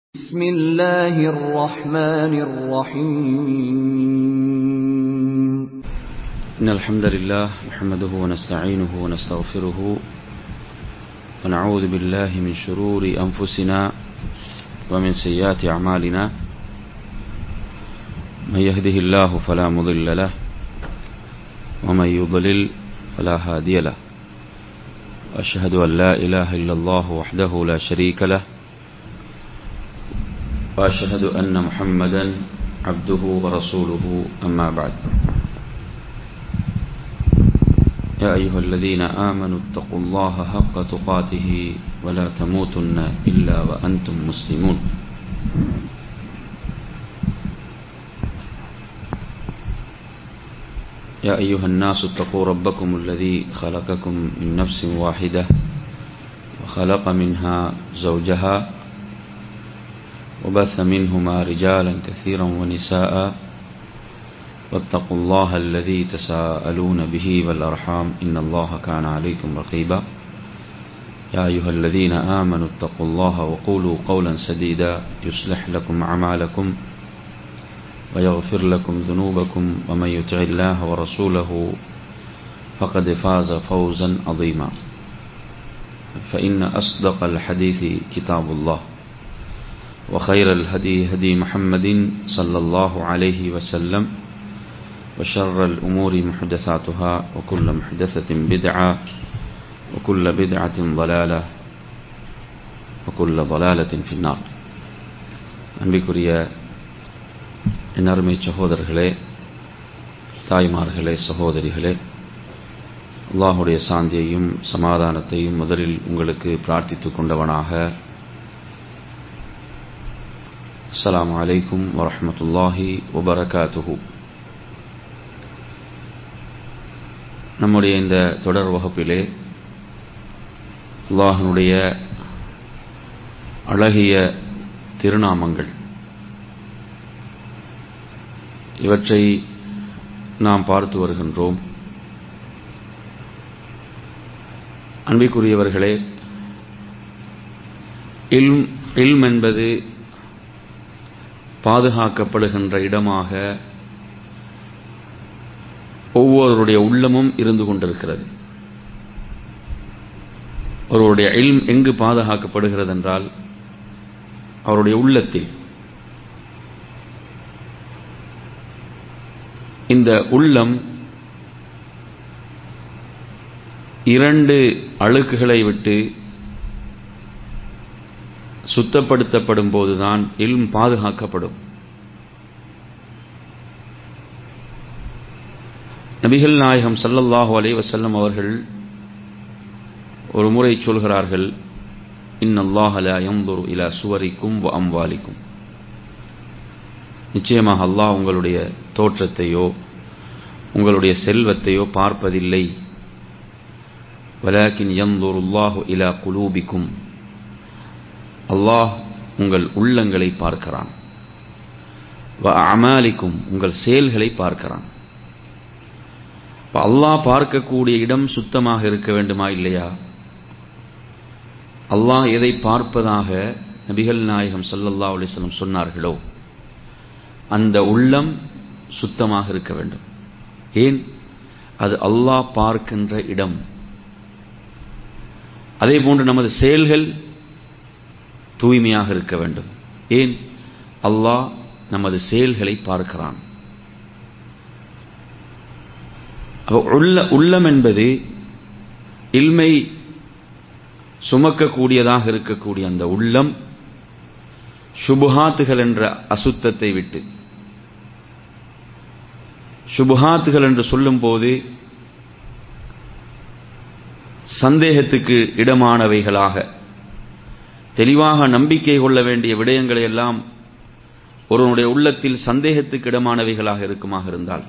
بسم الله الرحمن الرحيم إن الحمد لله نحمده ونستعينه ونستغفره ونعوذ بالله من شرور أنفسنا ومن سيئات أعمالنا من يهده الله فلا مضل له ومن يضلل فلا هادي له وأشهد أن لا إله إلا الله وحده لا شريك له وأشهد أن محمدا عبده ورسوله أما بعد يا أيها الذين آمنوا اتقوا الله حق تقاته ولا تموتن إلا وأنتم مسلمون يا أيها الناس اتقوا ربكم الذي خلقكم من نفس واحدة وخلق منها زوجها وبث منهما رجالا كثيرا ونساء واتقوا الله الذي تساءلون به والأرحام إن الله كان عليكم رقيبا يا أيها الذين آمنوا اتقوا الله وقولوا قولا سديدا يصلح لكم أعمالكم ويغفر لكم ذنوبكم ومن يطع الله ورسوله فقد فاز فوزا عظيما فإن أصدق الحديث كتاب الله وخير الهدي هدي محمد صلى الله عليه وسلم وشر الأمور محدثاتها وكل محدثة بدعة وكل بدعة ضلالة وكل ضلالة في النار அன்பிற்குரிய என் அருமை சகோதரர்களே தாய்மார்களே சகோதரிகளே அல்லாஹுடைய சாந்தியையும் சமாதானத்தையும் முதலில் உங்களுக்கு பிரார்த்தித்துக் கொண்டவனாக அஸ்லாம் அலைக்கும் வரமத்துல்லாஹி வபரகாத்துஹூ நம்முடைய இந்த தொடர் வகுப்பிலே அல்லாஹனுடைய அழகிய திருநாமங்கள் இவற்றை நாம் பார்த்து வருகின்றோம் அன்பிற்குரியவர்களே இல்ம் இல்ம் என்பது பாதுகாக்கப்படுகின்ற இடமாக ஒவ்வொருடைய உள்ளமும் இருந்து கொண்டிருக்கிறது ஒருவருடைய இல்ம் எங்கு பாதுகாக்கப்படுகிறது என்றால் அவருடைய உள்ளத்தில் இந்த உள்ளம் இரண்டு அழுக்குகளை விட்டு சுத்தப்படுத்தப்படும் போதுதான் இல்ம் பாதுகாக்கப்படும் நபிகள் நாயகம் சல்லல்லாஹு அலை வசல்லம் அவர்கள் ஒரு முறை சொல்கிறார்கள் இன்னல்லாஹல எந்தொரு இலா சுவரிக்கும் அம்வாலிக்கும் நிச்சயமாக அல்லாஹ் உங்களுடைய தோற்றத்தையோ உங்களுடைய செல்வத்தையோ பார்ப்பதில்லை வலாக்கின் எந்தொருல்லாஹு இலா குலூபிக்கும் அல்லாஹ் உங்கள் உள்ளங்களை பார்க்கிறான் அமாலிக்கும் உங்கள் செயல்களை பார்க்கிறான் அல்லாஹ் பார்க்கக்கூடிய இடம் சுத்தமாக இருக்க வேண்டுமா இல்லையா அல்லாஹ் எதை பார்ப்பதாக நபிகள் நாயகம் சல்லல்லா அலிஸ்லம் சொன்னார்களோ அந்த உள்ளம் சுத்தமாக இருக்க வேண்டும் ஏன் அது அல்லாஹ் பார்க்கின்ற இடம் அதே போன்று நமது செயல்கள் தூய்மையாக இருக்க வேண்டும் ஏன் அல்லாஹ் நமது செயல்களை பார்க்கிறான் உள்ள உள்ளம் என்பது இல்மை சுமக்கக்கூடியதாக இருக்கக்கூடிய அந்த உள்ளம் சுபுஹாத்துகள் என்ற அசுத்தத்தை விட்டு சுபுஹாத்துகள் என்று சொல்லும் போது சந்தேகத்துக்கு இடமானவைகளாக தெளிவாக நம்பிக்கை கொள்ள வேண்டிய விடயங்களை எல்லாம் ஒருவனுடைய உள்ளத்தில் சந்தேகத்துக்கு இடமானவைகளாக இருக்குமாக இருந்தால்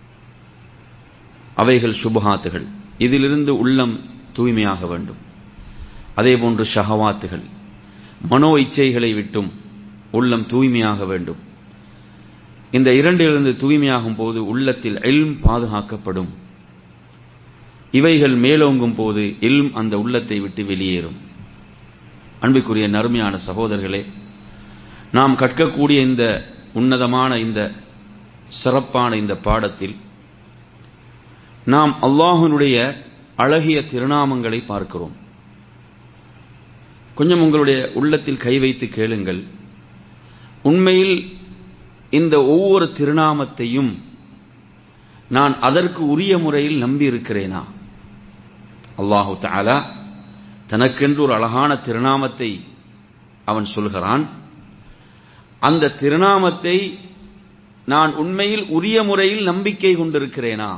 அவைகள் சுபஹாத்துகள் இதிலிருந்து உள்ளம் தூய்மையாக வேண்டும் அதே போன்று ஷஹவாத்துகள் மனோ இச்சைகளை விட்டும் உள்ளம் தூய்மையாக வேண்டும் இந்த இரண்டிலிருந்து தூய்மையாகும் போது உள்ளத்தில் எல்ம் பாதுகாக்கப்படும் இவைகள் மேலோங்கும் போது எல்ம் அந்த உள்ளத்தை விட்டு வெளியேறும் அன்பிற்குரிய நறுமையான சகோதரர்களே நாம் கற்கக்கூடிய இந்த உன்னதமான இந்த சிறப்பான இந்த பாடத்தில் நாம் அல்லாஹனுடைய அழகிய திருநாமங்களை பார்க்கிறோம் கொஞ்சம் உங்களுடைய உள்ளத்தில் கை வைத்து கேளுங்கள் உண்மையில் இந்த ஒவ்வொரு திருநாமத்தையும் நான் அதற்கு உரிய முறையில் நம்பி இருக்கிறேனா அல்லாஹு தாலா தனக்கென்று ஒரு அழகான திருநாமத்தை அவன் சொல்கிறான் அந்த திருநாமத்தை நான் உண்மையில் உரிய முறையில் நம்பிக்கை கொண்டிருக்கிறேனா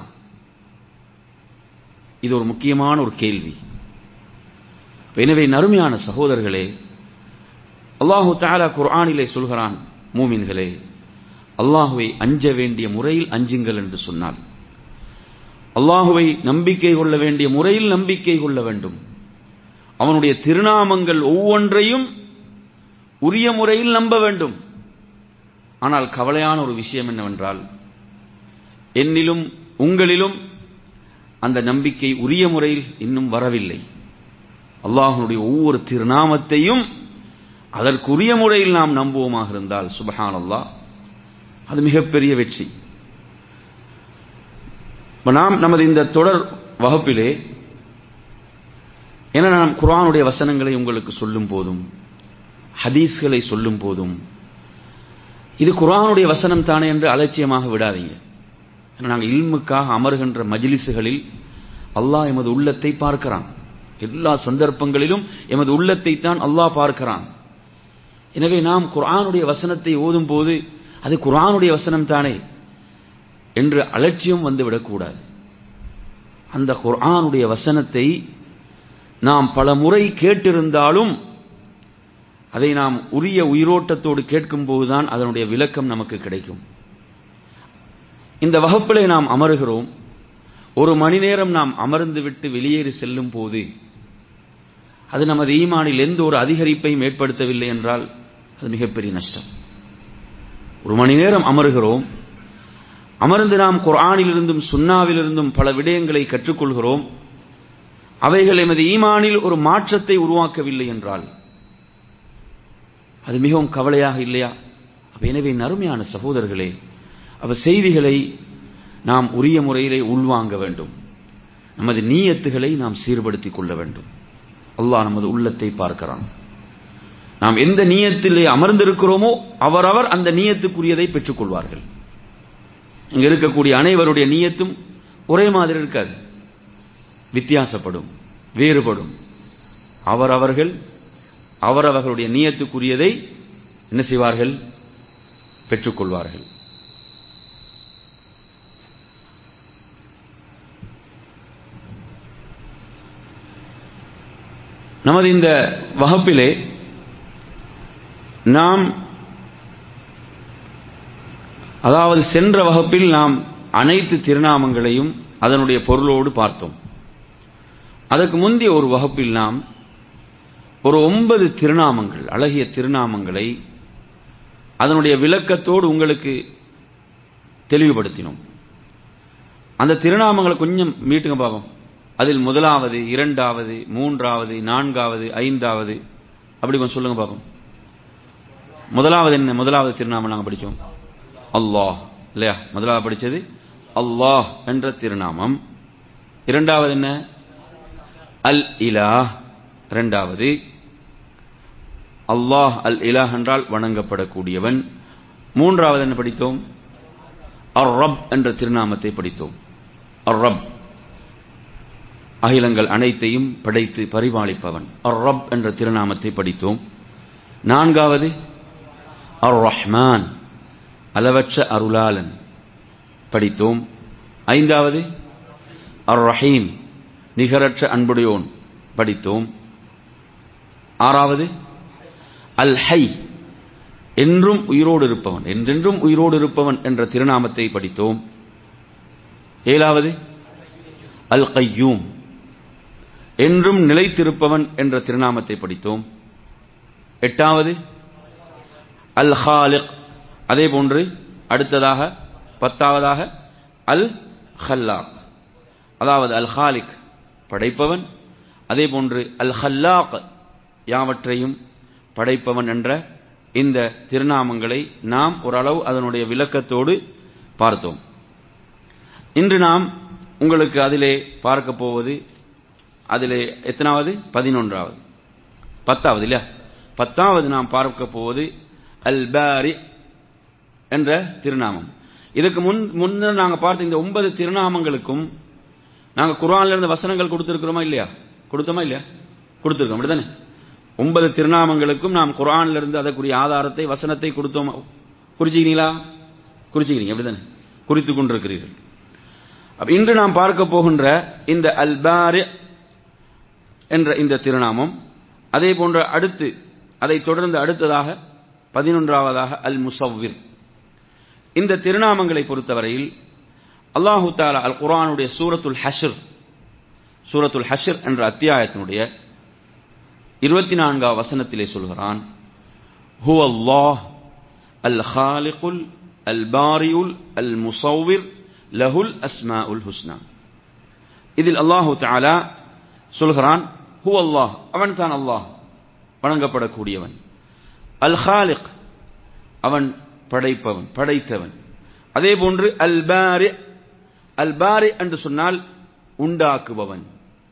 இது ஒரு முக்கியமான ஒரு கேள்வி எனவே நறுமையான சகோதரர்களே அல்லாஹு தாலா குர்ஆனிலே சொல்கிறான் மூமின்களே அல்லாஹுவை அஞ்ச வேண்டிய முறையில் அஞ்சுங்கள் என்று சொன்னால் அல்லாஹுவை நம்பிக்கை கொள்ள வேண்டிய முறையில் நம்பிக்கை கொள்ள வேண்டும் அவனுடைய திருநாமங்கள் ஒவ்வொன்றையும் உரிய முறையில் நம்ப வேண்டும் ஆனால் கவலையான ஒரு விஷயம் என்னவென்றால் என்னிலும் உங்களிலும் அந்த நம்பிக்கை உரிய முறையில் இன்னும் வரவில்லை அல்லாஹனுடைய ஒவ்வொரு திருநாமத்தையும் அதற்குரிய முறையில் நாம் நம்புவோமாக இருந்தால் சுபஹான் அல்லாஹ் அது மிகப்பெரிய வெற்றி நாம் நமது இந்த தொடர் வகுப்பிலே என நாம் குரானுடைய வசனங்களை உங்களுக்கு சொல்லும் போதும் ஹதீஸ்களை சொல்லும் போதும் இது குரானுடைய வசனம் தானே என்று அலட்சியமாக விடாதீங்க நாங்கள் இல்முக்காக அமர்கின்ற மஜிலிசுகளில் அல்லாஹ் எமது உள்ளத்தை பார்க்கிறான் எல்லா சந்தர்ப்பங்களிலும் எமது உள்ளத்தை தான் அல்லாஹ் பார்க்கிறான் எனவே நாம் குரானுடைய வசனத்தை ஓதும் போது அது குரானுடைய வசனம் தானே என்று அலட்சியம் வந்துவிடக்கூடாது அந்த குர்ஆனுடைய வசனத்தை நாம் பல முறை கேட்டிருந்தாலும் அதை நாம் உரிய உயிரோட்டத்தோடு கேட்கும்போதுதான் அதனுடைய விளக்கம் நமக்கு கிடைக்கும் இந்த வகுப்பிலே நாம் அமருகிறோம் ஒரு மணி நேரம் நாம் அமர்ந்து விட்டு வெளியேறி செல்லும் போது அது நமது ஈமானில் எந்த ஒரு அதிகரிப்பையும் ஏற்படுத்தவில்லை என்றால் அது மிகப்பெரிய நஷ்டம் ஒரு மணி நேரம் அமருகிறோம் அமர்ந்து நாம் குர்ஆனிலிருந்தும் சுன்னாவிலிருந்தும் பல விடயங்களை கற்றுக்கொள்கிறோம் அவைகள் எமது ஈமானில் ஒரு மாற்றத்தை உருவாக்கவில்லை என்றால் அது மிகவும் கவலையாக இல்லையா அப்ப எனவே நறுமையான சகோதரர்களே அவ செய்திகளை நாம் உரிய முறையிலே உள்வாங்க வேண்டும் நமது நீயத்துகளை நாம் சீர்படுத்திக் கொள்ள வேண்டும் அல்லாஹ் நமது உள்ளத்தை பார்க்கிறான் நாம் எந்த நீயத்திலே அமர்ந்திருக்கிறோமோ அவரவர் அந்த நீயத்துக்குரியதை பெற்றுக்கொள்வார்கள் இங்க இருக்கக்கூடிய அனைவருடைய நீயத்தும் ஒரே மாதிரி இருக்காது வித்தியாசப்படும் வேறுபடும் அவரவர்கள் அவரவர்களுடைய நீயத்துக்குரியதை என்ன செய்வார்கள் பெற்றுக்கொள்வார்கள் நமது இந்த வகுப்பிலே நாம் அதாவது சென்ற வகுப்பில் நாம் அனைத்து திருநாமங்களையும் அதனுடைய பொருளோடு பார்த்தோம் அதற்கு முந்தைய ஒரு வகுப்பில் நாம் ஒரு ஒன்பது திருநாமங்கள் அழகிய திருநாமங்களை அதனுடைய விளக்கத்தோடு உங்களுக்கு தெளிவுபடுத்தினோம் அந்த திருநாமங்களை கொஞ்சம் மீட்டுங்க பார்ப்போம் அதில் முதலாவது இரண்டாவது மூன்றாவது நான்காவது ஐந்தாவது அப்படி கொஞ்சம் சொல்லுங்க பார்ப்போம் முதலாவது என்ன முதலாவது திருநாமம் நாங்கள் படித்தோம் அல்லாஹ் இல்லையா முதலாவது படித்தது அல்லாஹ் என்ற திருநாமம் இரண்டாவது என்ன அல் இலாஹ் இரண்டாவது அல்லாஹ் அல் இலாஹ் என்றால் வணங்கப்படக்கூடியவன் மூன்றாவது என்ன படித்தோம் அர் ரப் என்ற திருநாமத்தை படித்தோம் அர் ரப் அகிலங்கள் அனைத்தையும் படைத்து பரிபாலிப்பவன் அர் ரப் என்ற திருநாமத்தை படித்தோம் நான்காவது அர் ரஹ்மான் அளவற்ற அருளாளன் படித்தோம் ஐந்தாவது அர் ரஹீம் நிகரற்ற அன்புடையோன் படித்தோம் ஆறாவது அல் ஹை என்றும் உயிரோடு இருப்பவன் என்றென்றும் உயிரோடு இருப்பவன் என்ற திருநாமத்தை படித்தோம் ஏழாவது அல் கையூம் என்றும் நிலைத்திருப்பவன் என்ற திருநாமத்தை படித்தோம் எட்டாவது அல் ஹாலிக் அதே போன்று அடுத்ததாக பத்தாவதாக அல் ஹல்லாக் அதாவது அல் ஹாலிக் படைப்பவன் அதே போன்று அல் ஹல்லாக் யாவற்றையும் படைப்பவன் என்ற இந்த திருநாமங்களை நாம் ஓரளவு அதனுடைய விளக்கத்தோடு பார்த்தோம் இன்று நாம் உங்களுக்கு அதிலே பார்க்க போவது அதிலே எத்தனாவது பதினொன்றாவது பத்தாவது இல்லையா பத்தாவது நாம் பார்க்க போவது அல் பாரி என்ற திருநாமம் இதுக்கு முன் முன்னர் நாங்கள் பார்த்த இந்த ஒன்பது திருநாமங்களுக்கும் நாங்கள் குரான்ல இருந்து வசனங்கள் கொடுத்துருக்கிறோமா இல்லையா கொடுத்தோமா இல்லையா கொடுத்துருக்கோம் அப்படிதானே ஒன்பது திருநாமங்களுக்கும் நாம் குரான்ல இருந்து அதற்குரிய ஆதாரத்தை வசனத்தை கொடுத்தோமா குறிச்சிக்கிறீங்களா குறிச்சிக்கிறீங்க அப்படிதானே குறித்து கொண்டிருக்கிறீர்கள் இன்று நாம் பார்க்க போகின்ற இந்த அல்பாரி என்ற இந்த திருநாமம் அதே போன்ற அடுத்து அதை தொடர்ந்து அடுத்ததாக பதினொன்றாவதாக அல் முசவ்விர் இந்த திருநாமங்களை பொறுத்தவரையில் அல்லாஹு தாலா அல் குரானுடைய சூரத்துல் ஹஷர் சூரத்துல் ஹஷர் என்ற அத்தியாயத்தினுடைய இருபத்தி நான்காம் வசனத்திலே சொல்கிறான் ஹு அல்லாஹ் அல் ஹாலிகுல் அல் பாரியுல் அல் முசவ்விர் லஹுல் அஸ்மா உல் ஹுஸ்னா இதில் அல்லாஹு தாலா சொல்கிறான் ஹூ அல்லாஹ் அவன் தான் அல்லாஹ் வணங்கப்படக்கூடியவன் அல் ஹாலிக் அவன் படைப்பவன் படைத்தவன் அதே போன்று அல் பாரி அல் பாரி என்று சொன்னால் உண்டாக்குபவன்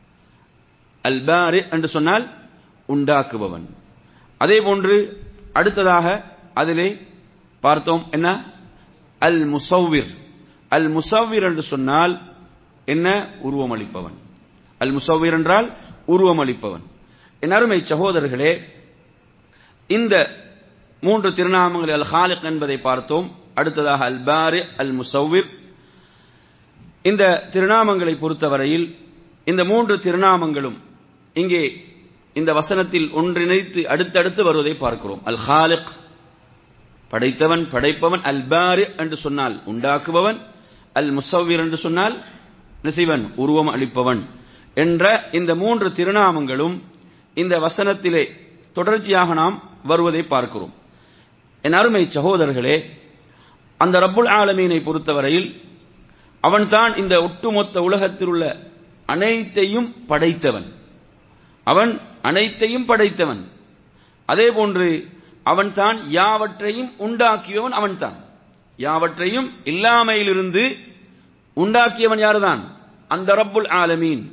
அல் பாரி என்று சொன்னால் உண்டாக்குபவன் அதே போன்று அடுத்ததாக அதிலே பார்த்தோம் என்ன அல் முசவ்விர் அல் முசவ்விர் என்று சொன்னால் என்ன உருவமளிப்பவன் அல் முசவ்விர் என்றால் உருவமளிப்பவன் என் அருமை சகோதரர்களே இந்த மூன்று திருநாமங்கள் அல் ஹாலிக் என்பதை பார்த்தோம் அடுத்ததாக அல் பாரி அல் முசவ்விர் இந்த திருநாமங்களை பொறுத்தவரையில் இந்த மூன்று திருநாமங்களும் இங்கே இந்த வசனத்தில் ஒன்றிணைத்து அடுத்தடுத்து வருவதை பார்க்கிறோம் அல் ஹாலிக் படைத்தவன் படைப்பவன் அல் பாரி என்று சொன்னால் உண்டாக்குபவன் அல் முசவ்விர் என்று சொன்னால் நசிவன் உருவம் அளிப்பவன் என்ற இந்த மூன்று திருநாமங்களும் இந்த வசனத்திலே தொடர்ச்சியாக நாம் வருவதை பார்க்கிறோம் என் அருமை சகோதரர்களே அந்த ரப்புல் ஆலமீனை பொறுத்தவரையில் அவன்தான் இந்த ஒட்டுமொத்த உலகத்தில் உள்ள அனைத்தையும் படைத்தவன் அவன் அனைத்தையும் படைத்தவன் அதே போன்று அவன்தான் யாவற்றையும் உண்டாக்கியவன் அவன்தான் யாவற்றையும் இல்லாமையிலிருந்து உண்டாக்கியவன் யாருதான் அந்த ரப்புல் ஆலமீன்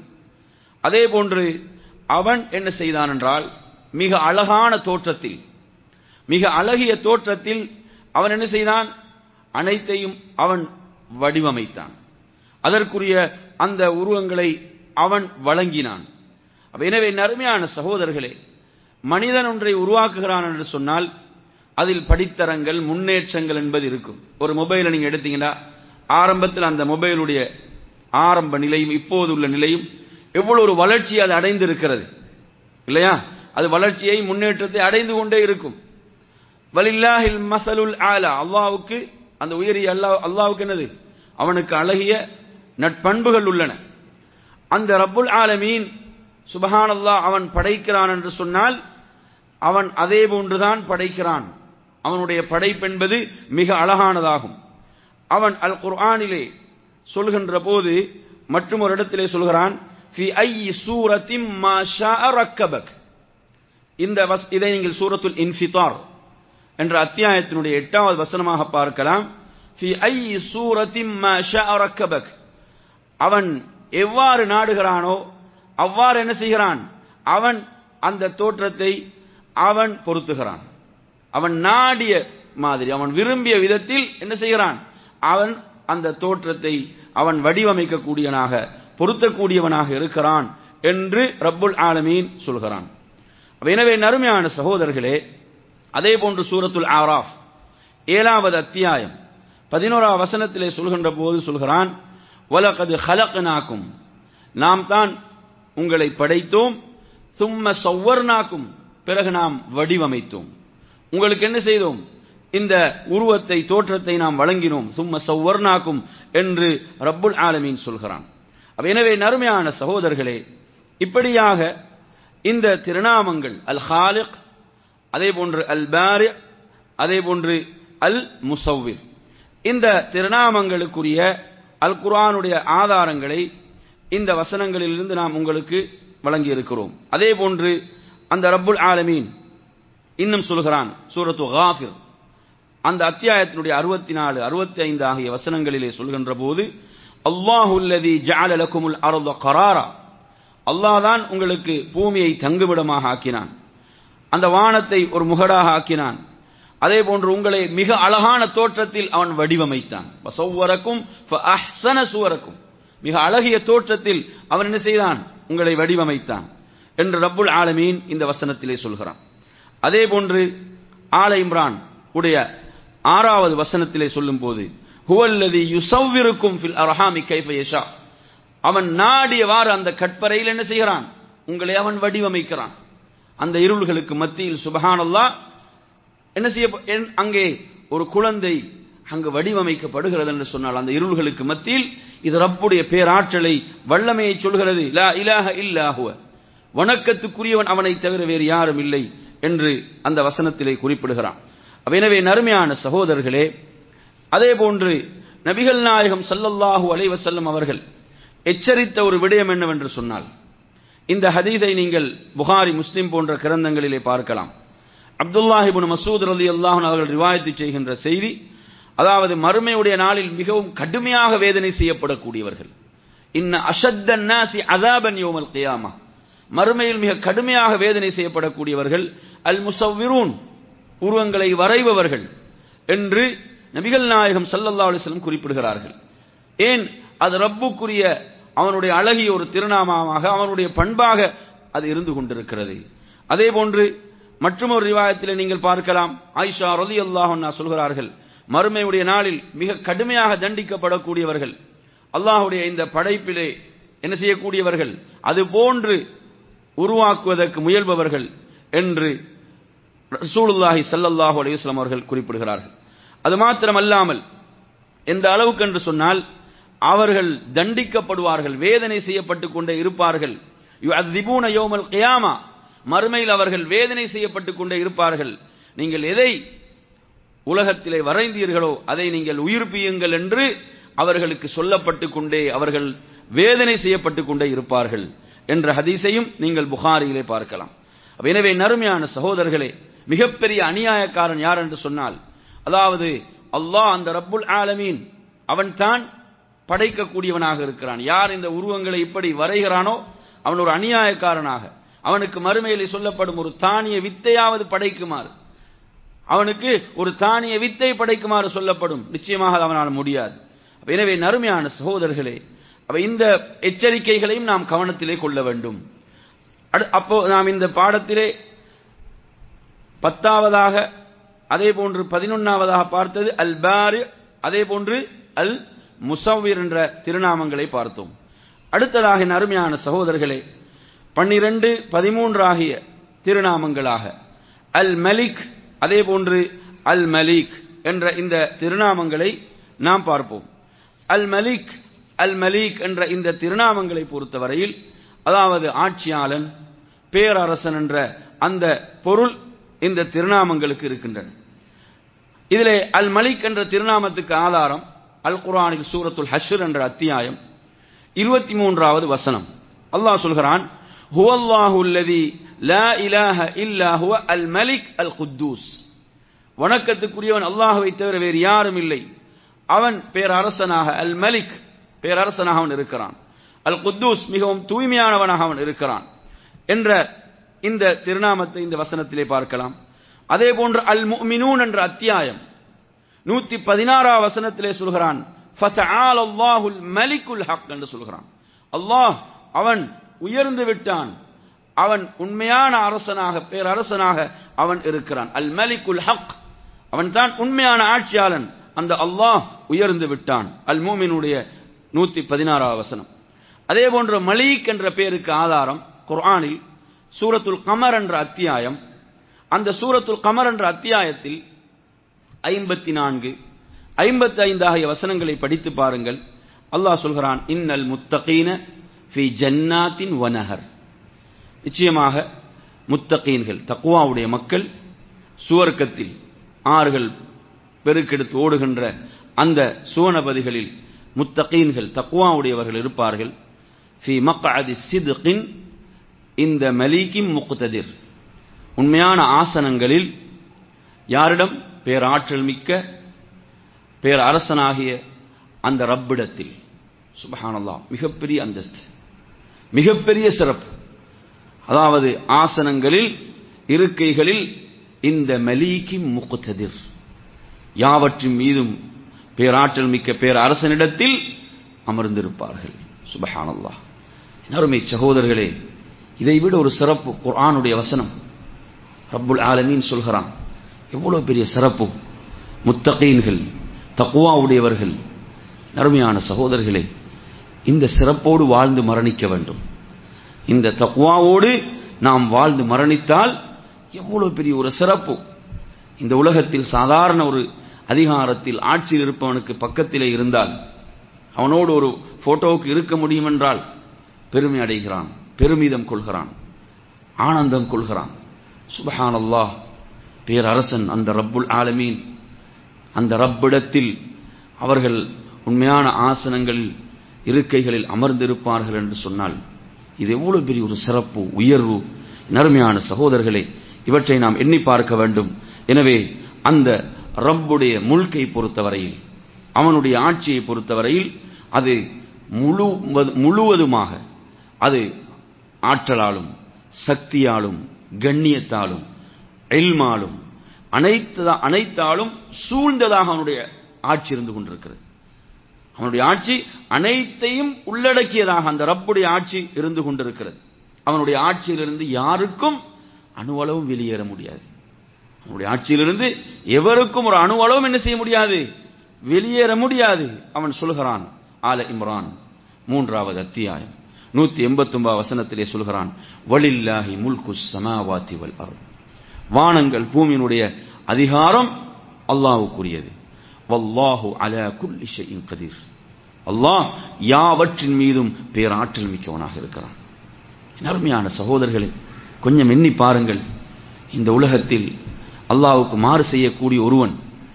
அதே போன்று அவன் என்ன செய்தான் என்றால் மிக அழகான தோற்றத்தில் மிக அழகிய தோற்றத்தில் அவன் என்ன செய்தான் அனைத்தையும் அவன் வடிவமைத்தான் அதற்குரிய அந்த உருவங்களை அவன் வழங்கினான் எனவே நறுமையான சகோதரர்களே மனிதன் ஒன்றை உருவாக்குகிறான் என்று சொன்னால் அதில் படித்தரங்கள் முன்னேற்றங்கள் என்பது இருக்கும் ஒரு மொபைலை நீங்க எடுத்தீங்கன்னா ஆரம்பத்தில் அந்த மொபைலுடைய ஆரம்ப நிலையும் இப்போது உள்ள நிலையும் எவ்வளவு ஒரு வளர்ச்சி அது அடைந்திருக்கிறது இல்லையா அது வளர்ச்சியை முன்னேற்றத்தை அடைந்து கொண்டே இருக்கும் வலில்லாஹில் மசலுல் ஆலா அல்லாவுக்கு அந்த உயரிய அல்லா அல்லாவுக்கு என்னது அவனுக்கு அழகிய நட்பண்புகள் உள்ளன அந்த ரப்புல் ஆலமீன் சுபஹான் அல்லாஹ் அவன் படைக்கிறான் என்று சொன்னால் அவன் அதே போன்றுதான் படைக்கிறான் அவனுடைய படைப்பென்பது மிக அழகானதாகும் அவன் அல் குர்ஆனிலே சொல்கின்ற போது மற்றும் ஒரு இடத்திலே சொல்கிறான் ஃபி ஐ சூரத்தின் மா ஷாஅ ரக்கபக் இந்த இதை நீங்கள் சூரத்துல் இன்ஃபிதார் என்ற அத்தியாயத்தினுடைய எட்டாவது வசனமாக பார்க்கலாம் ஃபி ஐ சூரத்தின் மா ஷாஅ ரக்கபக் அவன் எவ்வாறு நாடுகிறானோ அவ்வாறு என்ன செய்கிறான் அவன் அந்த தோற்றத்தை அவன் பொருத்துகிறான் அவன் நாடிய மாதிரி அவன் விரும்பிய விதத்தில் என்ன செய்கிறான் அவன் அந்த தோற்றத்தை அவன் வடிவமைக்கக்கூடியவனாக பொருத்தக்கூடியவனாக இருக்கிறான் என்று ரப்புல் ஆலமீன் சொல்கிறான் எனவே நறுமையான சகோதரர்களே அதே போன்று சூரத்துல் ஆராஃப் ஏழாவது அத்தியாயம் பதினோரா வசனத்திலே சொல்கின்ற போது சொல்கிறான் வலகது ஹலக்னாக்கும் நாம் தான் உங்களை படைத்தோம் சும்ம சவ்வர்னாக்கும் பிறகு நாம் வடிவமைத்தோம் உங்களுக்கு என்ன செய்தோம் இந்த உருவத்தை தோற்றத்தை நாம் வழங்கினோம் சும்ம சவ்வர்னாக்கும் என்று ரப்புல் ஆலமீன் சொல்கிறான் எனவே நறுமையான சகோதரர்களே இப்படியாக இந்த திருநாமங்கள் அல் ஹாலிக் அதே போன்று அல் பாரி அதே போன்று அல் முசவ்விர் இந்த திருநாமங்களுக்குரிய அல் குர்ஆனுடைய ஆதாரங்களை இந்த வசனங்களிலிருந்து நாம் உங்களுக்கு வழங்கி இருக்கிறோம் அதே போன்று அந்த ரப்புல் ஆலமீன் இன்னும் சொல்கிறான் சூரத்து காஃபிர் அந்த அத்தியாயத்தினுடைய அறுபத்தி நாலு அறுபத்தி ஐந்து ஆகிய வசனங்களிலே சொல்கின்ற போது அல்லாஹுல்லதி ஜாலலக்குமுல் அருத கராரா அல்லாஹ் தான் உங்களுக்கு பூமியை தங்குவிடமாக ஆக்கினான் அந்த வானத்தை ஒரு முகடாக ஆக்கினான் அதே போன்று உங்களை மிக அழகான தோற்றத்தில் அவன் வடிவமைத்தான் வசவ்வரக்கும் அஹ்சன சுவரக்கும் மிக அழகிய தோற்றத்தில் அவன் என்ன செய்தான் உங்களை வடிவமைத்தான் என்று ரப்புல் ஆலமீன் இந்த வசனத்திலே சொல்கிறான் அதே போன்று ஆல இம்ரான் உடைய ஆறாவது வசனத்திலே சொல்லும் போது ஹுவல்லதி யுசவ்விருக்கும் ஃபில் அரஹாமி கைஃப யஷா அவன் நாடியவாறு அந்த கட்பறையில் என்ன செய்கிறான் உங்களை அவன் வடிவமைக்கிறான் அந்த இருள்களுக்கு மத்தியில் சுபஹானல்லாஹ் என்ன செய்ய என்- அங்கே ஒரு குழந்தை அங்கு வடிவமைக்கப்படுகிறது என்று சொன்னால் அந்த இருள்களுக்கு மத்தியில் இது ரப்புடைய பேராற்றலை வல்லமையை சொல்கிறது லா இலாஹ இல்லாஹுவ வணக்கத்துக்குரியவன் அவனை தவிர வேறு யாரும் இல்லை என்று அந்த வசனத்திலே குறிப்பிடுகிறான் அப்ப எனவே நறுமையான சகோதரர்களே அதே போன்று நபிகள் நாயகம் ஸல்லல்லாஹு அலைஹி வஸல்லம் அவர்கள் எச்சரித்த ஒரு விடயம் என்னவென்று சொன்னால் இந்த ஹதீஸை நீங்கள் புகாரி முஸ்லிம் போன்ற கிரந்தங்களிலே பார்க்கலாம் அப்துல்லாஹிபுன் மசூத் ரலி அல்லாஹன் அவர்கள் ரிவாயத்து செய்கின்ற செய்தி அதாவது மறுமையுடைய நாளில் மிகவும் கடுமையாக வேதனை செய்யப்படக்கூடியவர்கள் இன்ன அஷத்த நாசி அதாபன் யோமல் கியாமா மறுமையில் மிக கடுமையாக வேதனை செய்யப்படக்கூடியவர்கள் அல் முசவ்விரூன் உருவங்களை வரைபவர்கள் என்று நபிகள் நாயகம் ஸல்லல்லாஹு அலைஹி வஸல்லம் குறிப்பிடுகிறார்கள் ஏன் அது ரப்புக்குரிய அவனுடைய அழகிய ஒரு திருநாமமாக அவனுடைய பண்பாக அது இருந்து கொண்டிருக்கிறது அதே போன்று மற்றொரு ரிவாயத்திலே நீங்கள் பார்க்கலாம் ஆயிஷா ரலியல்லாஹு அன்ஹா சொல்கிறார்கள் மறுமையுடைய நாளில் மிக கடுமையாக தண்டிக்கப்படக்கூடியவர்கள் அல்லாஹ்வுடைய இந்த படைப்பிலே என்ன செய்யக்கூடியவர்கள் அது போன்று உருவாக்குவதற்கு முயல்பவர்கள் என்று ரசூலுல்லாஹி ஸல்லல்லாஹு அலைஹி வஸல்லம் அவர்கள் குறிப்பிடுகிறார்கள் அது மாத்திரமல்லாமல் எந்த அளவுக்கு என்று சொன்னால் அவர்கள் தண்டிக்கப்படுவார்கள் வேதனை செய்யப்பட்டுக் கொண்டே இருப்பார்கள் யுஅذிபூன யௌமல் கியாமா மறுமையில் அவர்கள் வேதனை செய்யப்பட்டுக் கொண்டே இருப்பார்கள் நீங்கள் எதை உலகத்திலே வரைந்தீர்களோ அதை நீங்கள் உயிர்ப்பியுங்கள் என்று அவர்களுக்கு சொல்லப்பட்டுக் கொண்டே அவர்கள் வேதனை செய்யப்பட்டுக் கொண்டே இருப்பார்கள் என்ற ஹதீஸையும் நீங்கள் புகாரியிலே பார்க்கலாம் அப்ப எனவே நறுமையான சகோதரர்களே மிகப்பெரிய அநியாயக்காரன் யார் என்று சொன்னால் அதாவது அல்லாஹ் அந்த ரப்புல் ஆலமீன் அவன் தான் படைக்கக்கூடியவனாக இருக்கிறான் யார் இந்த உருவங்களை இப்படி வரைகிறானோ அவன் ஒரு அநியாயக்காரனாக அவனுக்கு மறுமையிலே சொல்லப்படும் ஒரு தானிய வித்தையாவது படைக்குமாறு அவனுக்கு ஒரு தானிய வித்தை படைக்குமாறு சொல்லப்படும் நிச்சயமாக அது அவனால் முடியாது அப்ப எனவே நறுமையான சகோதரர்களே அப்ப இந்த எச்சரிக்கைகளையும் நாம் கவனத்திலே கொள்ள வேண்டும் அடு- அப்போ நாம் இந்த பாடத்திலே பத்தாவதாக அதே போன்று பதினொன்னாவதாக பார்த்தது அல் பாரி அதே போன்று அல் முசவ்விர் என்ற திருநாமங்களை பார்த்தோம் அடுத்ததாக என் அருமையான சகோதரர்களே பன்னிரண்டு பதிமூன்று ஆகிய திருநாமங்களாக அல் மலிக் அதே போன்று அல் மலிக் என்ற இந்த திருநாமங்களை நாம் பார்ப்போம் அல் மலிக் அல் மலிக் என்ற இந்த திருநாமங்களை பொறுத்தவரையில் அதாவது ஆட்சியாளன் பேரரசன் என்ற அந்த பொருள் இந்த திருநாமங்களுக்கு இருக்கின்றன இதிலே அல் மலிக் என்ற திருநாமத்துக்கு ஆதாரம் அல் குர்ஆனில் சூரத்துல் ஹஷ்ர் என்ற அத்தியாயம் இருபத்தி மூன்றாவது வசனம் அல்லாஹ் சொல்கிறான் ஹுவல்லாஹு அல்லதி லா இலாஹ இல்லா ஹுவ அல் மலிக் அல் குத்தூஸ் வணக்கத்துக்குரியவன் அல்லாஹ்வை தவிர வேறு யாரும் இல்லை அவன் பேரரசனாக அல் மலிக் பேரரசனாக அவன் இருக்கிறான் அல் குத்தூஸ் மிகவும் தூய்மையானவனாக அவன் இருக்கிறான் என்ற இந்த திருநாமத்தை இந்த வசனத்திலே பார்க்கலாம் அதே போன்று அல் முஃமினூன் என்ற அத்தியாயம் நூத்தி பதினாறாம் வசனத்திலே சொல்கிறான் ஃபதஆல அல்லாஹுல் மலிக்குல் ஹக் என்று சொல்கிறான் அல்லாஹ் அவன் உயர்ந்து விட்டான் அவன் உண்மையான அரசனாக பேரரசனாக அவன் இருக்கிறான் அல் மலிக்குல் ஹக் அவன் தான் உண்மையான ஆட்சியாளன் அந்த அல்லாஹ் உயர்ந்து விட்டான் அல் மூமினுடைய நூத்தி பதினாறாவது வசனம் அதே போன்று மலீக் என்ற பெயருக்கு ஆதாரம் குர்ஆனில் சூரத்துல் கமர் என்ற அத்தியாயம் அந்த சூரத்துல் கமர் என்ற அத்தியாயத்தில் ஐம்பத்தி நான்கு ஐம்பத்தி ஐந்து ஆகிய வசனங்களை படித்து பாருங்கள் அல்லாஹ் சொல்கிறான் இன்னல் முத்தகீன ஃபி ஜன்னாத்தின் வனஹர் நிச்சயமாக முத்தகீன்கள் தக்குவாவுடைய மக்கள் சுவர்க்கத்தில் ஆறுகள் பெருக்கெடுத்து ஓடுகின்ற அந்த சுவனபதிகளில் முத்தகீன்கள் தக்குவாவுடையவர்கள் இருப்பார்கள் ஃபி மக்அதி சித்கின் இந்த மலீக்கின் முக்ததிர் உண்மையான ஆசனங்களில் யாரிடம் பேராற்றல் மிக்க பேர் அரசனாகிய அந்த ரப்பிடத்தில் சுபஹானல்லா மிகப்பெரிய அந்தஸ்து மிகப்பெரிய சிறப்பு அதாவது ஆசனங்களில் இருக்கைகளில் இந்த மலீகி முகுத்ததிர் யாவற்றின் மீதும் பேராற்றல் மிக்க பேர் அரசனிடத்தில் அமர்ந்திருப்பார்கள் சுபஹானல்லா அருமை சகோதரர்களே இதைவிட ஒரு சிறப்பு குர்ஆனுடைய வசனம் ரப்புல் ஆலமீன் சொல்கிறான் எவ்வளவு பெரிய சிறப்பு முத்தகீன்கள் தக்குவா உடையவர்கள் நறுமையான சகோதரர்களே இந்த சிறப்போடு வாழ்ந்து மரணிக்க வேண்டும் இந்த தக்குவாவோடு நாம் வாழ்ந்து மரணித்தால் எவ்வளவு பெரிய ஒரு சிறப்பு இந்த உலகத்தில் சாதாரண ஒரு அதிகாரத்தில் ஆட்சியில் இருப்பவனுக்கு பக்கத்திலே இருந்தால் அவனோடு ஒரு போட்டோவுக்கு இருக்க முடியும் என்றால் பெருமை அடைகிறான் பெருமிதம் கொள்கிறான் ஆனந்தம் கொள்கிறான் சுபஹான் அல்லாஹ் பேரரசன் அந்த ரப்புல் ஆலமீன் அந்த ரப்பிடத்தில் அவர்கள் உண்மையான ஆசனங்களில் இருக்கைகளில் அமர்ந்திருப்பார்கள் என்று சொன்னால் இது எவ்வளவு பெரிய ஒரு சிறப்பு உயர்வு நறுமையான சகோதரர்களே இவற்றை நாம் எண்ணி பார்க்க வேண்டும் எனவே அந்த ரப்புடைய முழுக்கை பொறுத்தவரையில் அவனுடைய ஆட்சியை பொறுத்தவரையில் அது முழு முழுவதுமாக அது ஆற்றலாலும் சக்தியாலும் கண்ணியத்தாலும் எல்மாலும் அனைத்து அனைத்தாலும் சூழ்ந்ததாக அவனுடைய ஆட்சி இருந்து கொண்டிருக்கிறது அவனுடைய ஆட்சி அனைத்தையும் உள்ளடக்கியதாக அந்த ரப்புடைய ஆட்சி இருந்து கொண்டிருக்கிறது அவனுடைய ஆட்சியிலிருந்து யாருக்கும் அணுவளவும் வெளியேற முடியாது அவனுடைய ஆட்சியிலிருந்து எவருக்கும் ஒரு அணுவளவும் என்ன செய்ய முடியாது வெளியேற முடியாது அவன் சொல்கிறான் ஆல இம்ரான் மூன்றாவது அத்தியாயம் நூத்தி எண்பத்தி ஒன்பது வசனத்திலே சொல்கிறான் வலில்லாஹி முல்கு சமாவாத்தி வல் அருள் வானங்கள் பூமியினுடைய அதிகாரம் அல்லாஹுக்குரியது வல்லாஹு அலா குல்லி ஷைஇன் கதீர் அல்லாஹ் யாவற்றின் மீதும் பேராற்றல் மிக்கவனாக இருக்கிறான் அருமையான சகோதரர்களே கொஞ்சம் எண்ணி பாருங்கள் இந்த உலகத்தில் அல்லாஹுக்கு மாறு செய்யக்கூடிய ஒருவன்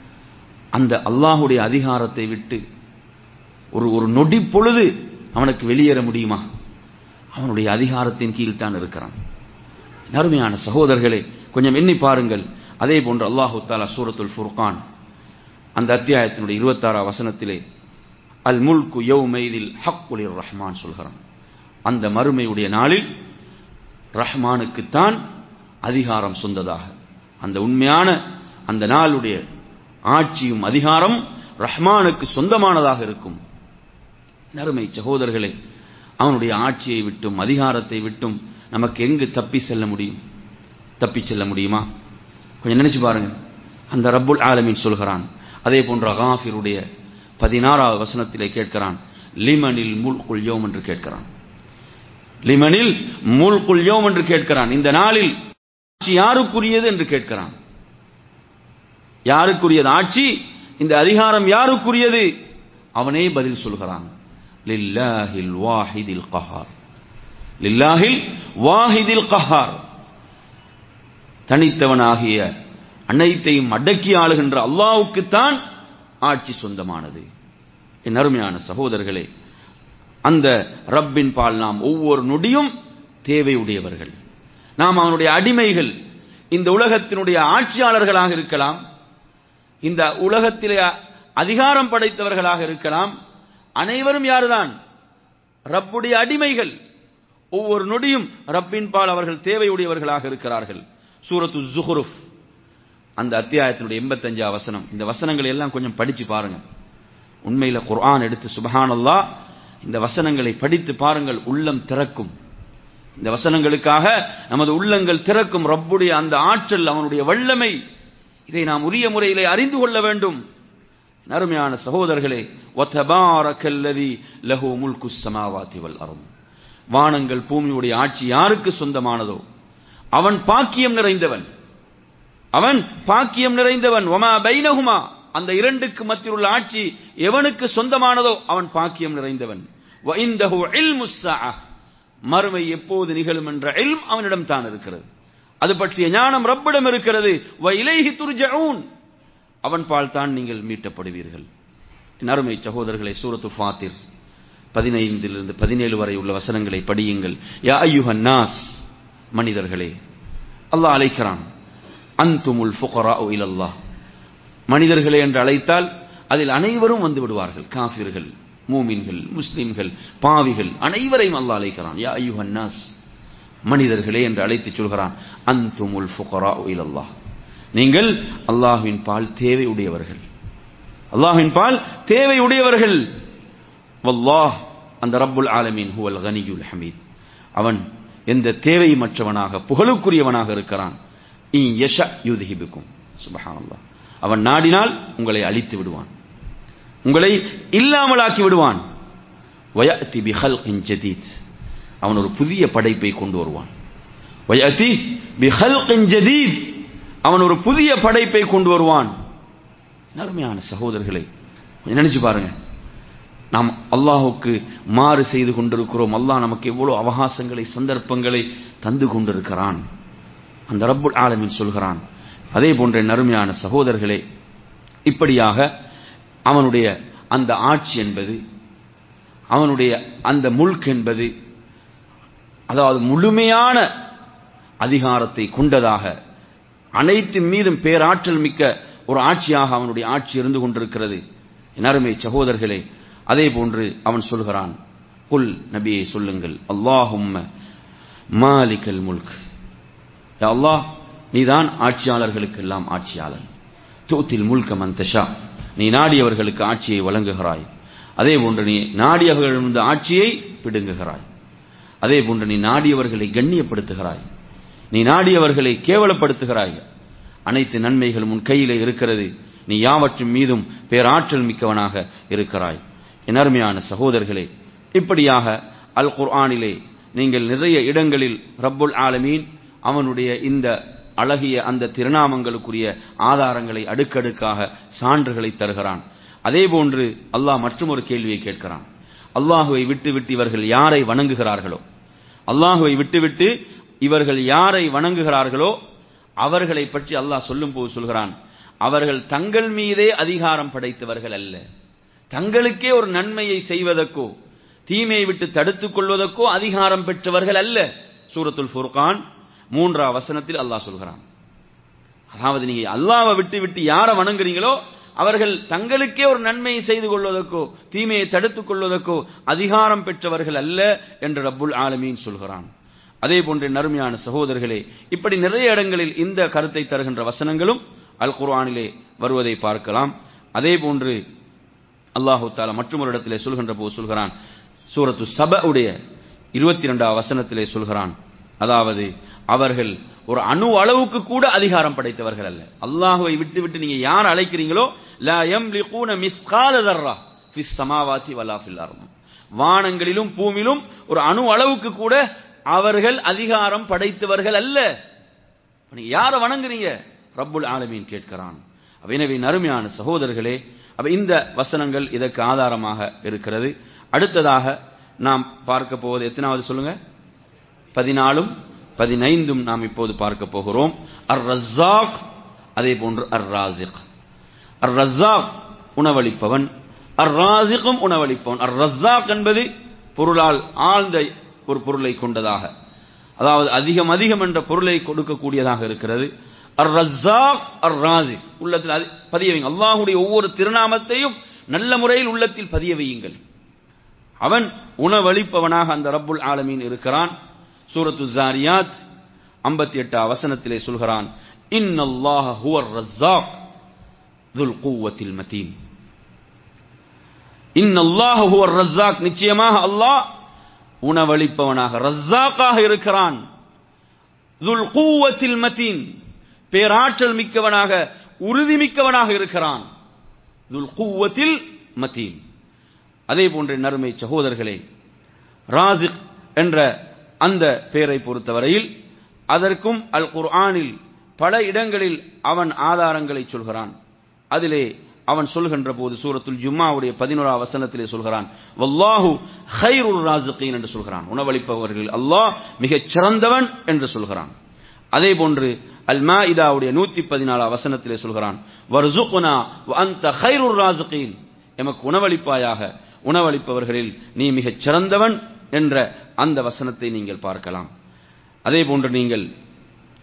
அந்த அல்லாஹுடைய அதிகாரத்தை விட்டு ஒரு ஒரு நொடி பொழுது அவனுக்கு வெளியேற முடியுமா அவனுடைய அதிகாரத்தின் கீழ் தான் இருக்கிறான் அருமையான சகோதரர்களே கொஞ்சம் எண்ணி பாருங்கள் அதே போன்று அல்லாஹு தாலா சூரத்துல் ஃபுர்கான் அந்த அத்தியாயத்தினுடைய இருபத்தாறாம் வசனத்திலே அல் முல்கு யௌமைதில் ஹக்குலிர் ரஹ்மான் சொல்கிறான் அந்த மறுமையுடைய நாளில் ரஹ்மானுக்குத்தான் அதிகாரம் சொந்ததாக அந்த உண்மையான அந்த நாளுடைய ஆட்சியும் அதிகாரம் ரஹ்மானுக்கு சொந்தமானதாக இருக்கும் நறுமை சகோதரர்களே அவனுடைய ஆட்சியை விட்டும் அதிகாரத்தை விட்டும் நமக்கு எங்கு தப்பி செல்ல முடியும் தப்பி செல்ல முடியுமா கொஞ்சம் நினைச்சு பாருங்க அந்த ரப்புல் ஆலமின் சொல்கிறான் அதே போன்ற அகாஃபிருடைய பதினாறாவது வசனத்திலே கேட்கிறான் லிமனில் முல்குல் யோம் என்று கேட்கிறான் லிமனில் முல்குல் யோம் என்று கேட்கிறான் இந்த நாளில் ஆட்சி யாருக்குரியது என்று கேட்கிறான் யாருக்குரியது ஆட்சி இந்த அதிகாரம் யாருக்குரியது அவனே பதில் சொல்கிறான் லில்லாஹில் வாஹிதில் கஹார் லில்லாஹில் வாஹிதில் கஹார் தனித்தவனாகிய அனைத்தையும் அடக்கி ஆளுகின்ற அல்லாவுக்குத்தான் ஆட்சி சொந்தமானது என் அருமையான சகோதரர்களே அந்த ரப்பின் பால் நாம் ஒவ்வொரு நொடியும் தேவையுடையவர்கள் நாம் அவனுடைய அடிமைகள் இந்த உலகத்தினுடைய ஆட்சியாளர்களாக இருக்கலாம் இந்த உலகத்திலே அதிகாரம் படைத்தவர்களாக இருக்கலாம் அனைவரும் யாருதான் ரப்புடைய அடிமைகள் ஒவ்வொரு நொடியும் ரப்பின் பால் அவர்கள் தேவையுடையவர்களாக இருக்கிறார்கள் சூரத்து ஜுஹ்ருஃப் அந்த அத்தியாயத்தினுடைய எண்பத்தஞ்சா வசனம் இந்த வசனங்களை எல்லாம் கொஞ்சம் படிச்சு பாருங்க உண்மையில குர்ஆன் எடுத்து சுபஹானல்லா இந்த வசனங்களை படித்து பாருங்கள் உள்ளம் திறக்கும் இந்த வசனங்களுக்காக நமது உள்ளங்கள் திறக்கும் ரப்புடைய அந்த ஆற்றல் அவனுடைய வல்லமை இதை நாம் உரிய முறையிலே அறிந்து கொள்ள வேண்டும் நறுமையான சகோதரர்களே ஒத்தபாரக்கல்லதி லஹு முல்கு சமாவாத்தி வல் அரும் வானங்கள் பூமியுடைய ஆட்சி யாருக்கு சொந்தமானதோ அவன் பாக்கியம் நிறைந்தவன் அவன் பாக்கியம் நிறைந்தவன் ஒமா பைனகுமா அந்த இரண்டுக்கு மத்தியில் உள்ள ஆட்சி எவனுக்கு சொந்தமானதோ அவன் பாக்கியம் நிறைந்தவன் மறுமை எப்போது நிகழும் என்ற இல்ம் அவனிடம் தான் இருக்கிறது அது பற்றிய ஞானம் ரப்பிடம் இருக்கிறது அவன் பால் தான் நீங்கள் மீட்டப்படுவீர்கள் அருமை சகோதரர்களை சூரத்து ஃபாத்திர் பதினைந்திலிருந்து பதினேழு வரை உள்ள வசனங்களை படியுங்கள் யா ஐயுஹன் நாஸ் மனிதர்களே அல்லாஹ் அழைக்கிறான் அந்துமுல் ஃபுகரா இலல்லாஹ் மனிதர்களே என்று அழைத்தால் அதில் அனைவரும் வந்து விடுவார்கள் காஃபிர்கள் மூமின்கள் முஸ்லிம்கள் பாவிகள் அனைவரையும் அல்லாஹ் அழைக்கிறான் யா ஐயுஹன் நாஸ் மனிதர்களே என்று அழைத்து சொல்கிறான் அந்துமுல் ஃபுகரா இலல்லாஹ் நீங்கள் அல்லாஹ்வின் பால் தேவை உடையவர்கள் அல்லாஹ்வின் பால் தேவை உடையவர்கள் வல்லாஹ் அந்த ரப்புல் ஆலமீன் ஹுவல் கனியுல் ஹமீத் அவன் எந்த தேவையமற்றவனாக புகழுக்குரியவனாக இருக்கிறான் இன் யஷ யுதிஹிபுக்கும் சுபஹானல்லாஹ் அவன் நாடினால் உங்களை அழித்து விடுவான் உங்களை இல்லாமலாக்கி விடுவான் வயத்தி பிஹல்கின் ஜதீத் அவன் ஒரு புதிய படைப்பை கொண்டு வருவான் வயத்தி பிஹல்கின் ஜதீத் அவன் ஒரு புதிய படைப்பை கொண்டு வருவான் அருமையான சகோதரர்களை கொஞ்சம் நினைச்சு பாருங்க நாம் அல்லாஹுக்கு மாறு செய்து கொண்டிருக்கிறோம் அல்லாஹ் நமக்கு எவ்வளவு அவகாசங்களை சந்தர்ப்பங்களை தந்து கொண்டிருக்கிறான் அந்த ரப்புல் ஆலமின் சொல்கிறான் அதே போன்ற நறுமையான சகோதரர்களே இப்படியாக அவனுடைய அந்த ஆட்சி என்பது அவனுடைய அந்த முல்க் என்பது அதாவது முழுமையான அதிகாரத்தை கொண்டதாக அனைத்து மீதும் பேராற்றல் மிக்க ஒரு ஆட்சியாக அவனுடைய ஆட்சி இருந்து கொண்டிருக்கிறது அருமை சகோதரர்களே அதே போன்று அவன் சொல்கிறான் குல் நபியை சொல்லுங்கள் அல்லாஹும்ம மாலிகல் முல்க் அல்லாஹ் நீதான் ஆட்சியாளர்களுக்கு எல்லாம் ஆட்சியாளர் தூத்தில் முல்க மந்தஷா நீ நாடியவர்களுக்கு ஆட்சியை வழங்குகிறாய் அதே போன்று நீ நாடியவர்களிருந்து ஆட்சியை பிடுங்குகிறாய் அதே போன்று நீ நாடியவர்களை கண்ணியப்படுத்துகிறாய் நீ நாடியவர்களை கேவலப்படுத்துகிறாய் அனைத்து நன்மைகளும் உன் கையிலே இருக்கிறது நீ யாவற்றும் மீதும் பேராற்றல் மிக்கவனாக இருக்கிறாய் என் அருமையான சகோதரர்களே இப்படியாக அல் குர்ஆனிலே நீங்கள் நிறைய இடங்களில் ரப்புல் ஆலமீன் அவனுடைய இந்த அழகிய அந்த திருநாமங்களுக்குரிய ஆதாரங்களை அடுக்கடுக்காக சான்றுகளை தருகிறான் அதே போன்று அல்லாஹ் மற்றும் ஒரு கேள்வியை கேட்கிறான் அல்லாஹுவை விட்டுவிட்டு இவர்கள் யாரை வணங்குகிறார்களோ அல்லாஹுவை விட்டுவிட்டு இவர்கள் யாரை வணங்குகிறார்களோ அவர்களை பற்றி அல்லாஹ் சொல்லும் போது சொல்கிறான் அவர்கள் தங்கள் மீதே அதிகாரம் படைத்தவர்கள் அல்ல தங்களுக்கே ஒரு நன்மையை செய்வதற்கோ தீமையை விட்டு தடுத்துக் கொள்வதற்கோ அதிகாரம் பெற்றவர்கள் அல்ல சூரத்துல் ஃபுர்கான் மூன்றாம் வசனத்தில் அல்லாஹ் சொல்கிறான் அதாவது நீங்க அல்லாவை விட்டு விட்டு யாரை வணங்குறீங்களோ அவர்கள் தங்களுக்கே ஒரு நன்மையை செய்து கொள்வதற்கோ தீமையை தடுத்துக் கொள்வதற்கோ அதிகாரம் பெற்றவர்கள் அல்ல என்று ரப்புல் ஆலமீன் சொல்கிறான் அதே போன்ற நறுமையான சகோதரர்களே இப்படி நிறைய இடங்களில் இந்த கருத்தை தருகின்ற வசனங்களும் அல் குர்ஆனிலே வருவதை பார்க்கலாம் அதே போன்று அல்லாஹு தாலா மற்றொரு இடத்திலே சொல்கின்ற போது சொல்கிறான் சூரத்து சப உடைய இருபத்தி இரண்டாம் வசனத்திலே சொல்கிறான் அதாவது அவர்கள் ஒரு அணு அளவுக்கு கூட அதிகாரம் படைத்தவர்கள் அல்ல அல்லாஹுவை விட்டு விட்டு நீங்க யார் அழைக்கிறீங்களோ லா யம்லிகூன மிஸ்கால தர்ரா ஃபிஸ் சமாவாதி வலா ஃபில் அர்ض வானங்களிலும் பூமியிலும் ஒரு அணு அளவுக்கு கூட அவர்கள் அதிகாரம் படைத்தவர்கள் அல்ல நீங்க யாரை வணங்குறீங்க ரப்புல் ஆலமீன் கேட்கிறான் எனவே அருமையான சகோதரர்களே அப்ப இந்த வசனங்கள் இதற்கு ஆதாரமாக இருக்கிறது அடுத்ததாக நாம் பார்க்க போவது எத்தனாவது சொல்லுங்க பதினாலும் பதினைந்தும் நாம் இப்போது பார்க்க போகிறோம் அர் ரஸாக் அதே போன்று அர் ராசிக் அர் ரஸாக் உணவளிப்பவன் அர் ராசிக்கும் உணவளிப்பவன் அர் ரஸாக் என்பது பொருளால் ஆழ்ந்த ஒரு பொருளை கொண்டதாக அதாவது அதிகம் அதிகம் என்ற பொருளை கொடுக்கக்கூடியதாக இருக்கிறது அர் ரஸாக் அர் ராசிக் உள்ளத்தில் அது பதிய வைங்க அல்லாஹுடைய ஒவ்வொரு திருநாமத்தையும் நல்ல முறையில் உள்ளத்தில் பதிய வையுங்கள் அவன் உணவளிப்பவனாக அந்த ரப்புல் ஆலமீன் இருக்கிறான் சூரத்து ஜாரியாத் ஐம்பத்தி எட்டாம் வசனத்திலே சொல்கிறான் இன்னல்லாஹ ஹுவர் ரஸாக் துல் குவத்தில் மதீன் இன்னல்லாஹ ஹுவர் ரஸாக் நிச்சயமாக அல்லாஹ் உணவளிப்பவனாக ரஸாக்காக இருக்கிறான் துல் குவத்தில் மதீன் பேராற்றல் மிக்கவனாக உறுதி மிக்கவனாக இருக்கிறான் துல் குவத்தில் மதீன் அதே போன்ற நறுமை சகோதரர்களே ராசிக் என்ற அந்த பெயரை பொறுத்தவரையில் அதற்கும் அல் குர்ஆனில் பல இடங்களில் அவன் ஆதாரங்களை சொல்கிறான் அதிலே அவன் சொல்கின்ற போது சூரத்துல் ஜும்மாவுடைய பதினோரா வசனத்திலே சொல்கிறான் வல்லாஹு ஹைருல் ராசிகீன் என்று சொல்கிறான் உணவளிப்பவர்கள் அல்லாஹ் மிகச் சிறந்தவன் என்று சொல்கிறான் அதே போன்று அல் மாஇதாவுடைய நூத்தி பதினாலாம் வசனத்திலே சொல்கிறான் வர்சுக்னா அந்த ஹைருல் ராசிகீன் எமக்கு உணவளிப்பாயாக உணவளிப்பவர்களில் நீ மிகச் சிறந்தவன் என்ற அந்த வசனத்தை நீங்கள் பார்க்கலாம் அதே போன்று நீங்கள்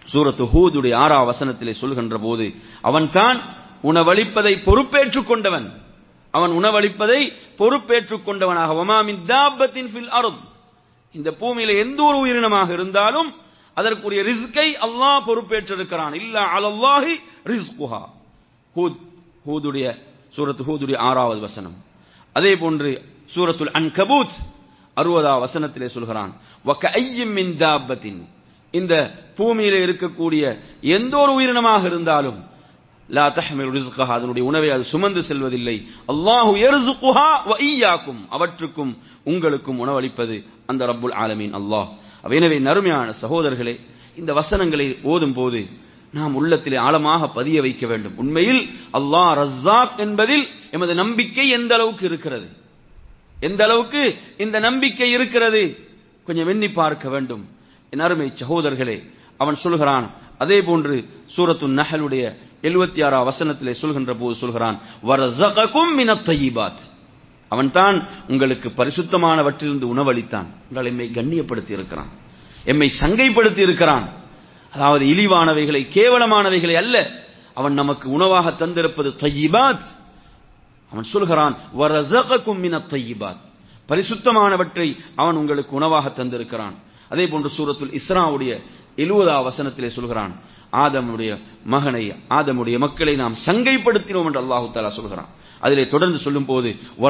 சூரத்து ஹூதுடைய ஆறா வசனத்திலே சொல்கின்ற போது அவன்தான் உணவளிப்பதை பொறுப்பேற்றுக் கொண்டவன் அவன் உணவளிப்பதை பொறுப்பேற்றுக் கொண்டவனாக ஒமாமின் தாபத்தின் ஃபில் அருள் இந்த பூமியில எந்த ஒரு உயிரினமாக இருந்தாலும் அதற்குரிய ரிஸ்கை அல்லாஹ் பொறுப்பேற்றிருக்கிறான் இல்ல அலல்லாஹி ரிஸ்குஹா ஹூத் ஹூதுடைய சூரத்து ஹூதுடைய ஆறாவது வசனம் அதே போன்று சூரத்துல் அன்கபூத் அறுபதா வசனத்திலே சொல்கிறான் வக்க ஐயம் மின் தாபத்தின் இந்த பூமியில இருக்கக்கூடிய எந்த ஒரு உயிரினமாக இருந்தாலும் லா தஹ்மில் ரிஸ்கஹா அதனுடைய உணவை அது சுமந்து செல்வதில்லை அல்லாஹு யர்சுகுஹா வ ஈயாக்கும் அவற்றுக்கும் உங்களுக்கும் உணவளிப்பது அந்த ரப்புல் ஆலமீன் அல்லாஹ் எனவே நறுமையான சகோதரர்களே இந்த வசனங்களை ஓதும் போது நாம் உள்ளத்திலே ஆழமாக பதிய வைக்க வேண்டும் உண்மையில் அல்லாஹ் ரஸ்ஸாக் என்பதில் எமது நம்பிக்கை எந்த அளவுக்கு இருக்கிறது எந்த அளவுக்கு இந்த நம்பிக்கை இருக்கிறது கொஞ்சம் எண்ணி பார்க்க வேண்டும் என் அருமை சகோதரர்களே அவன் சொல்கிறான் அதே போன்று சூரத்து நஹலுடைய எழுபத்தி ஆறாம் வசனத்திலே சொல்கின்ற போது சொல்கிறான் வரசகும் மினத்தயிபாத் அவன் தான் உங்களுக்கு பரிசுத்தமானவற்றிலிருந்து உணவளித்தான் உங்கள் எம்மை கண்ணியப்படுத்தி இருக்கிறான் எம்மை சங்கைப்படுத்தி இருக்கிறான் அதாவது இழிவானவைகளை கேவலமானவைகளை அல்ல அவன் நமக்கு உணவாக தந்திருப்பது தயிபாத் அவன் சொல்கிறான் வரசகும் மினத்தயிபாத் பரிசுத்தமானவற்றை அவன் உங்களுக்கு உணவாக தந்திருக்கிறான் அதே போன்று சூரத்துல் இஸ்ராவுடைய எழுவதா வசனத்திலே சொல்கிறான் ஆதமுடைய மகனை ஆதமுடைய மக்களை நாம் சங்கைப்படுத்தினோம் என்று அல்லாஹு தாலா சொல்கிறான் அதிலே தொடர்ந்து சொல்லும் போது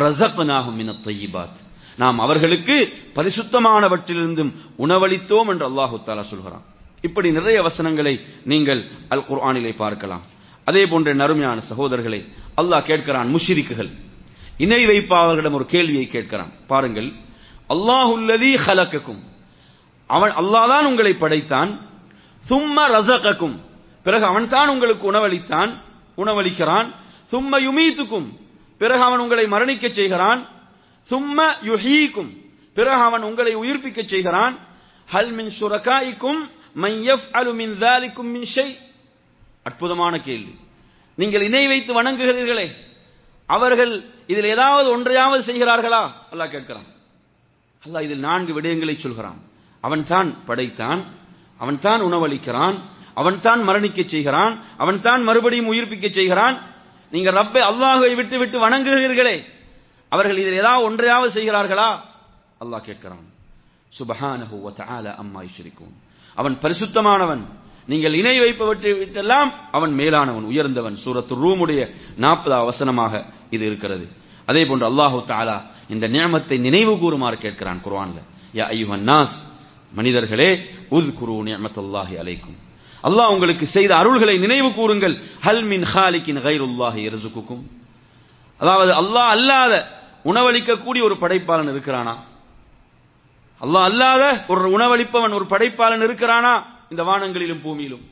நாம் அவர்களுக்கு பரிசுத்தமானவற்றிலிருந்தும் உணவளித்தோம் என்று அல்லாஹு தாலா சொல்கிறான் இப்படி நிறைய வசனங்களை நீங்கள் அல் குர்ஆனிலே பார்க்கலாம் அதே போன்ற நறுமையான சகோதரர்களை அல்லாஹ் கேட்கிறான் முஷிரிக்குகள் இணை வைப்பாளர்களிடம் ஒரு கேள்வியை கேட்கிறான் பாருங்கள் அல்லாஹுல்லதி ஹலக்கக்கும் அவன் அல்லாதான் உங்களை படைத்தான் சும்ம ரசகக்கும் பிறகு அவன் தான் உங்களுக்கு உணவளித்தான் உணவளிக்கிறான் சும்ம யுமீத்துக்கும் பிறகு அவன் உங்களை மரணிக்க செய்கிறான் சும்ம யுஹீக்கும் பிறகு அவன் உங்களை உயிர்ப்பிக்க செய்கிறான் ஹல் மின் சுரகாய்க்கும் மையஃப் அலு மின் தாலிக்கும் மின் ஷை அற்புதமான கேள்வி நீங்கள் இணை வைத்து வணங்குகிறீர்களே அவர்கள் இதில் ஏதாவது ஒன்றையாவது செய்கிறார்களா அல்லாஹ் கேட்கிறான் அல்லாஹ் இதில் நான்கு விடயங்களை சொல்கிறான் அவன் தான் படைத்தான் அவன் தான் உணவளிக்கிறான் அவன் தான் மரணிக்க செய்கிறான் அவன் தான் மறுபடியும் உயிர்ப்பிக்க செய்கிறான் நீங்கள் ரப்பை அல்லாஹை விட்டு விட்டு வணங்குகிறீர்களே அவர்கள் இதில் ஏதாவது ஒன்றையாவது செய்கிறார்களா அல்லாஹ் கேட்கிறான் சுபஹானஹு வ தஆலா அம்மா யுஷ்ரிகூன் அவன் பரிசுத்தமானவன் நீங்கள் இணை வைப்பவற்றை விட்டெல்லாம் அவன் மேலானவன் உயர்ந்தவன் சூரத்து ரூமுடைய நாற்பதாவது வசனமாக இது இருக்கிறது அதே போன்று அல்லாஹு தாலா இந்த நியமத்தை நினைவு கூறுமாறு கேட்கிறான் குர்ஆன்ல யா ஐயுஹன் நாஸ் மனிதர்களே உத் குரு நியமத்துல்லாஹி அலைக்கும் அல்லாஹ் உங்களுக்கு செய்த அருள்களை நினைவு கூறுங்கள் ஹல் மின் ஹாலிக்கின் கைருல்லாஹி எரசுக்கும் அதாவது அல்லாஹ் அல்லாத உணவளிக்கக்கூடிய ஒரு படைப்பாளன் இருக்கிறானா அல்லாஹ் அல்லாத ஒரு உணவளிப்பவன் ஒரு படைப்பாளன் இருக்கிறானா இந்த வானங்களிலும் பூமியிலும்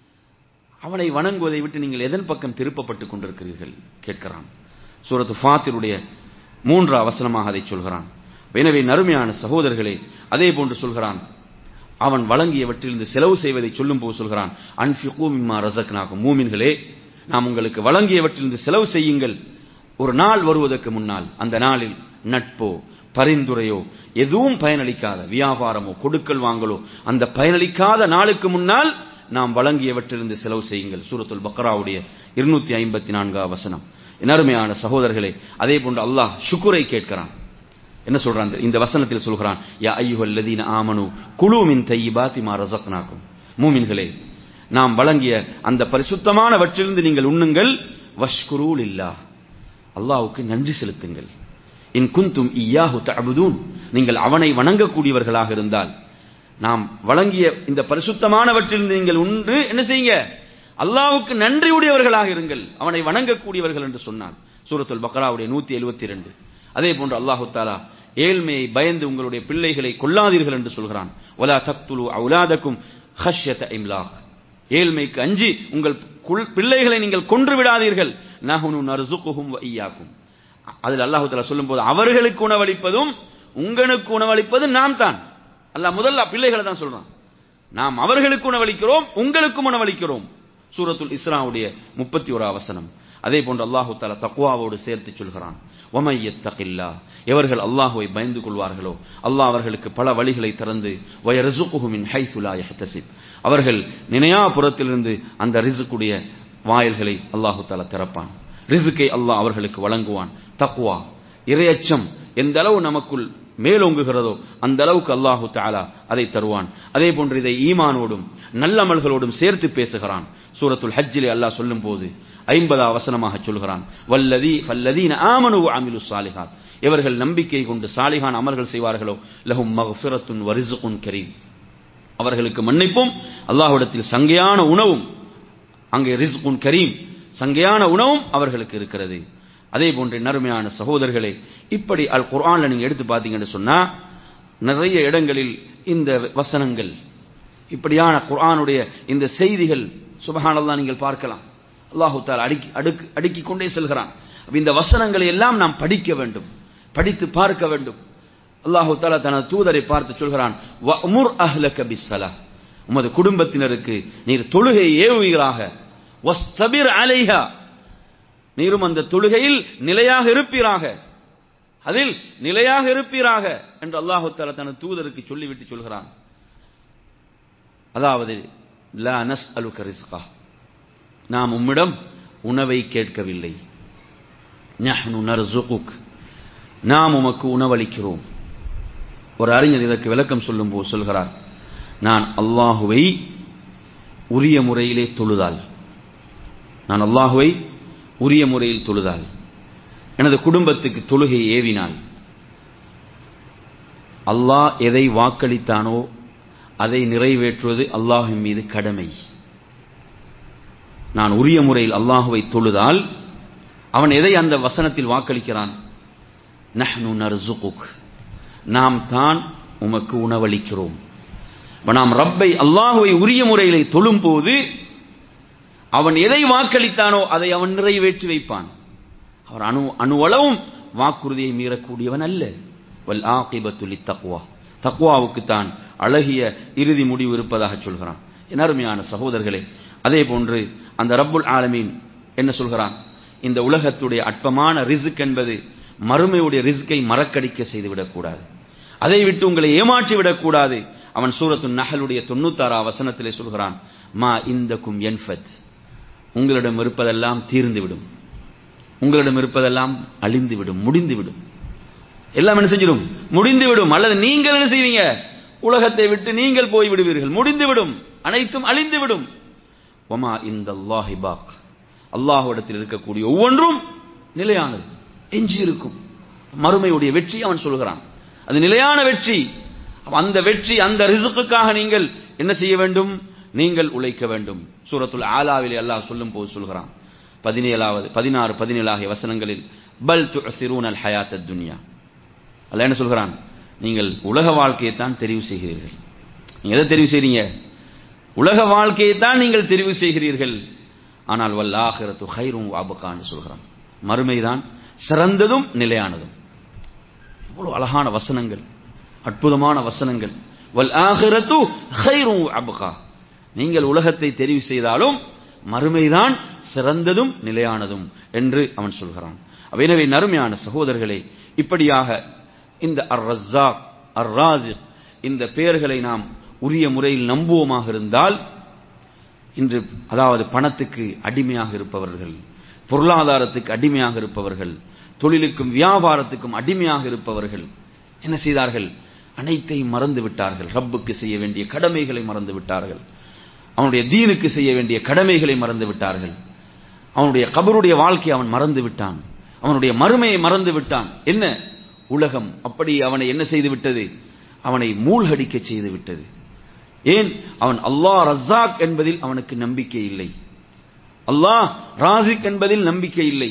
அவனை வணங்குவதை விட்டு நீங்கள் எதன் பக்கம் திருப்பப்பட்டுக் கொண்டிருக்கிறீர்கள் கேட்கிறான் சூரத்து ஃபாத்திருடைய மூன்று அவசரமாக அதை சொல்கிறான் எனவே நறுமையான சகோதரர்களே அதே போன்று சொல்கிறான் அவன் வழங்கியவற்றிலிருந்து செலவு செய்வதை சொல்லும் போது சொல்கிறான் அன்ஃபிகூ மிம்மா ரசக்னாகும் மூமின்களே நாம் உங்களுக்கு வழங்கியவற்றிலிருந்து செலவு செய்யுங்கள் ஒரு நாள் வருவதற்கு முன்னால் அந்த நாளில் நட்போ பரிந்துரையோ எதுவும் பயனளிக்காத வியாபாரமோ கொடுக்கல் வாங்கலோ அந்த பயனளிக்காத நாளுக்கு முன்னால் நாம் வழங்கியவற்றிலிருந்து செலவு செய்யுங்கள் சூரத்துல் பக்ராவுடைய இருநூத்தி ஐம்பத்தி நான்காம் வசனம் அருமையான சகோதரர்களே அதே போன்று அல்லாஹ் ஷுக்குரை கேட்கிறான் என்ன சொல்றான் இந்த வசனத்தில் சொல்கிறான் யா ஐயுஹல் லதீன ஆமனு குழு மின் தையிபாத்தி மா ரசக்னாக்கும் மூமின்களே நாம் வழங்கிய அந்த பரிசுத்தமானவற்றிலிருந்து நீங்கள் உண்ணுங்கள் வஷ்குரூல் இல்லா அல்லாஹ்வுக்கு நன்றி செலுத்துங்கள் இன் குந்தும் இயாஹு தஅபுதூன் நீங்கள் அவனை வணங்கக்கூடியவர்களாக இருந்தால் நாம் வழங்கிய இந்த பரிசுத்தமானவற்றிலிருந்து நீங்கள் உண்டு என்ன செய்யுங்க அல்லாஹ்வுக்கு நன்றி உடையவர்களாக இருங்கள் அவனை வணங்கக்கூடியவர்கள் என்று சொன்னான் சூரத்துல் பக்ராவுடைய நூத்தி எழுபத்தி ரெண்டு அதே போன்று அல்லாஹு தாலா ஏழ்மையை பயந்து உங்களுடைய பிள்ளைகளை கொல்லாதீர்கள் என்று சொல்கிறான் ஒலா தக்துலு அவுலாதக்கும் ஹஷ்யத இம்லாக் ஏழ்மைக்கு அஞ்சி உங்கள் பிள்ளைகளை நீங்கள் கொன்று விடாதீர்கள் நஹுனு நர்சுகுஹும் வ ஈயாக்கும் அதில் அல்லாஹு தாலா சொல்லும்போது அவர்களுக்கு உணவளிப்பதும் உங்களுக்கு உணவளிப்பது நாம் தான் அல்லாஹ் முதல்ல பிள்ளைகளை தான் சொல்றான் நாம் அவர்களுக்கு உணவளிக்கிறோம் உங்களுக்கும் உணவளிக்கிறோம் சூரத்துல் இஸ்ராவுடைய முப்பத்தி ஒரு அவசனம் அதே போன்று அல்லாஹு தாலா தக்குவாவோடு சேர்த்து சொல்கிறான் ஒமையத்தகில்லா எவர்கள் அல்லாஹுவை பயந்து கொள்வார்களோ அல்லாஹ் அவர்களுக்கு பல வழிகளை திறந்து வயரசுகுமின் ஹைசுலா யஹ்தசிப் அவர்கள் நினையா புறத்திலிருந்து அந்த ரிசுக்குடைய வாயில்களை அல்லாஹு தாலா திறப்பான் ரிசுக்கை அல்லாஹ் அவர்களுக்கு வழங்குவான் தக்குவா இரையச்சம் எந்த அளவு நமக்குள் மேலோங்குகிறதோ அந்த அளவுக்கு அல்லாஹு தாலா அதை தருவான் அதே போன்று இதை ஈமானோடும் நல்லமல்களோடும் சேர்த்து பேசுகிறான் சூரத்துல் ஹஜ்ஜிலே அல்லாஹ் சொல்லும் போது ஐம்பதா வசனமாக சொல்கிறான் வல்லதி ஃபல்லதீன ஆமனு அமிலு சாலிஹாத் இவர்கள் நம்பிக்கை கொண்டு சாலிகான் அமல்கள் செய்வார்களோ லஹும் மக்ஃபிரத்துன் வரிசுகுன் கரீம் அவர்களுக்கு மன்னிப்பும் அல்லாஹ்விடத்தில் சங்கையான உணவும் அங்கே ரிஸ்குன் கரீம் சங்கையான உணவும் அவர்களுக்கு இருக்கிறது அதே போன்று நறுமையான சகோதரர்களே இப்படி அல் குர்ஆன்ல நீங்க எடுத்து பார்த்தீங்கன்னு சொன்னா நிறைய இடங்களில் இந்த வசனங்கள் இப்படியான குர்ஆனுடைய இந்த செய்திகள் சுபஹானல்லாஹ் நீங்கள் பார்க்கலாம் அல்லாஹு தாலா அடுக்கி அடுக்கு அடுக்கிக் கொண்டே செல்கிறான் அப்ப இந்த வசனங்களை எல்லாம் நாம் படிக்க வேண்டும் படித்து பார்க்க வேண்டும் அல்லாஹு தாலா தனது தூதரை பார்த்து சொல்கிறான் வஅமுர் அஹ்லக பிஸ்ஸலாஹ் உமது குடும்பத்தினருக்கு நீர் தொழுகை ஏவுகிறாக வஸ்தபிர் அலைஹா நீரும் அந்த தொழுகையில் நிலையாக இருப்பீராக அதில் நிலையாக இருப்பீராக என்று அல்லாஹு தாலா தனது தூதருக்கு சொல்லிவிட்டு சொல்கிறான் அதாவது லா நஸ் அலுக ரிஸ்கா நாம் உம்மிடம் உணவை கேட்கவில்லை நஹ்னு நர்சுகுக் நாம் உமக்கு உணவளிக்கிறோம் ஒரு அறிஞர் இதற்கு விளக்கம் சொல்லும் போது சொல்கிறார் நான் அல்லாஹுவை உரிய முறையிலே தொழுதால் நான் அல்லாஹுவை உரிய முறையில் தொழுதால் எனது குடும்பத்துக்கு தொழுகை ஏவினால் அல்லாஹ் எதை வாக்களித்தானோ அதை நிறைவேற்றுவது அல்லாஹின் மீது கடமை நான் உரிய முறையில் அல்லாஹுவை தொழுதால் அவன் எதை அந்த வசனத்தில் வாக்களிக்கிறான் நஹ்னு நர்சுகுக் நாம் தான் உமக்கு உணவளிக்கிறோம் நாம் ரப்பை அல்லாஹுவை உரிய முறையிலே தொழும் போது அவன் எதை வாக்களித்தானோ அதை அவன் நிறைவேற்றி வைப்பான் அவர் அணு அணுவளவும் வாக்குறுதியை மீறக்கூடியவன் அல்ல வல் ஆகிபத்துலி தக்குவா தக்குவாவுக்கு தான் அழகிய இறுதி முடிவு இருப்பதாக சொல்கிறான் என் அருமையான சகோதரர்களே அதே போன்று அந்த ரப்புல் ஆலமீன் என்ன சொல்கிறான் இந்த உலகத்துடைய அற்பமான ரிசுக் என்பது மறுமையுடைய ரிஸ்கை மறக்கடிக்க செய்துவிடக்கூடாது அதை விட்டு உங்களை ஏமாற்றி விடக்கூடாது அவன் சூரத்து நகலுடைய தொண்ணூத்தாறா வசனத்திலே சொல்கிறான் மா இந்தக்கும் என்ஃபத் உங்களிடம் இருப்பதெல்லாம் தீர்ந்துவிடும் உங்களிடம் இருப்பதெல்லாம் அழிந்துவிடும் முடிந்துவிடும் எல்லாம் என்ன செஞ்சிடும் முடிந்துவிடும் அல்லது நீங்கள் என்ன செய்வீங்க உலகத்தை விட்டு நீங்கள் போய் விடுவீர்கள் முடிந்துவிடும் அனைத்தும் அழிந்துவிடும் ஒமா இந்த அல்லாஹி பாக் அல்லாஹுடத்தில் இருக்கக்கூடிய ஒவ்வொன்றும் நிலையானது எஞ்சி இருக்கும் மறுமையுடைய வெற்றி அவன் சொல்கிறான் அது நிலையான வெற்றி அந்த வெற்றி அந்த ரிசுக்குக்காக நீங்கள் என்ன செய்ய வேண்டும் நீங்கள் உழைக்க வேண்டும் சூரத்துல் ஆலாவிலே அல்லாஹ் சொல்லும் போது சொல்கிறான் பதினேழாவது பதினாறு பதினேழு ஆகிய வசனங்களில் பல் துசிரூன் அல் ஹயாத் துன்யா அல்ல என்ன சொல்கிறான் நீங்கள் உலக வாழ்க்கையை தான் தெரிவு செய்கிறீர்கள் நீங்க எதை தெரிவு செய்றீங்க உலக வாழ்க்கையை தான் நீங்கள் தெரிவு செய்கிறீர்கள் ஆனால் வல் ஆஹிரத்து ஹைரும் வாபுகான்னு சொல்கிறான் மறுமைதான் சிறந்ததும் நிலையானதும் இவ்வளவு அழகான வசனங்கள் அற்புதமான வசனங்கள் வல் ஆஹிரத்து ஹைரும் அபுகா நீங்கள் உலகத்தை தெரிவு செய்தாலும் மறுமைதான் சிறந்ததும் நிலையானதும் என்று அவன் சொல்கிறான் எனவே நறுமையான சகோதரர்களே இப்படியாக இந்த அர் ரஸாக் அர் ராஜிக் இந்த பெயர்களை நாம் உரிய முறையில் நம்புவோமாக இருந்தால் இன்று அதாவது பணத்துக்கு அடிமையாக இருப்பவர்கள் பொருளாதாரத்துக்கு அடிமையாக இருப்பவர்கள் தொழிலுக்கும் வியாபாரத்துக்கும் அடிமையாக இருப்பவர்கள் என்ன செய்தார்கள் அனைத்தையும் மறந்து விட்டார்கள் ரப்புக்கு செய்ய வேண்டிய கடமைகளை மறந்து விட்டார்கள் அவனுடைய தீனுக்கு செய்ய வேண்டிய கடமைகளை மறந்து விட்டார்கள் அவனுடைய கபருடைய வாழ்க்கை அவன் மறந்து விட்டான் அவனுடைய மறுமையை மறந்து விட்டான் என்ன உலகம் அப்படி அவனை என்ன செய்து விட்டது அவனை மூழ்கடிக்க செய்து விட்டது ஏன் அவன் அல்லாஹ் ரஸாக் என்பதில் அவனுக்கு நம்பிக்கை இல்லை அல்லாஹ் ராசிக் என்பதில் நம்பிக்கை இல்லை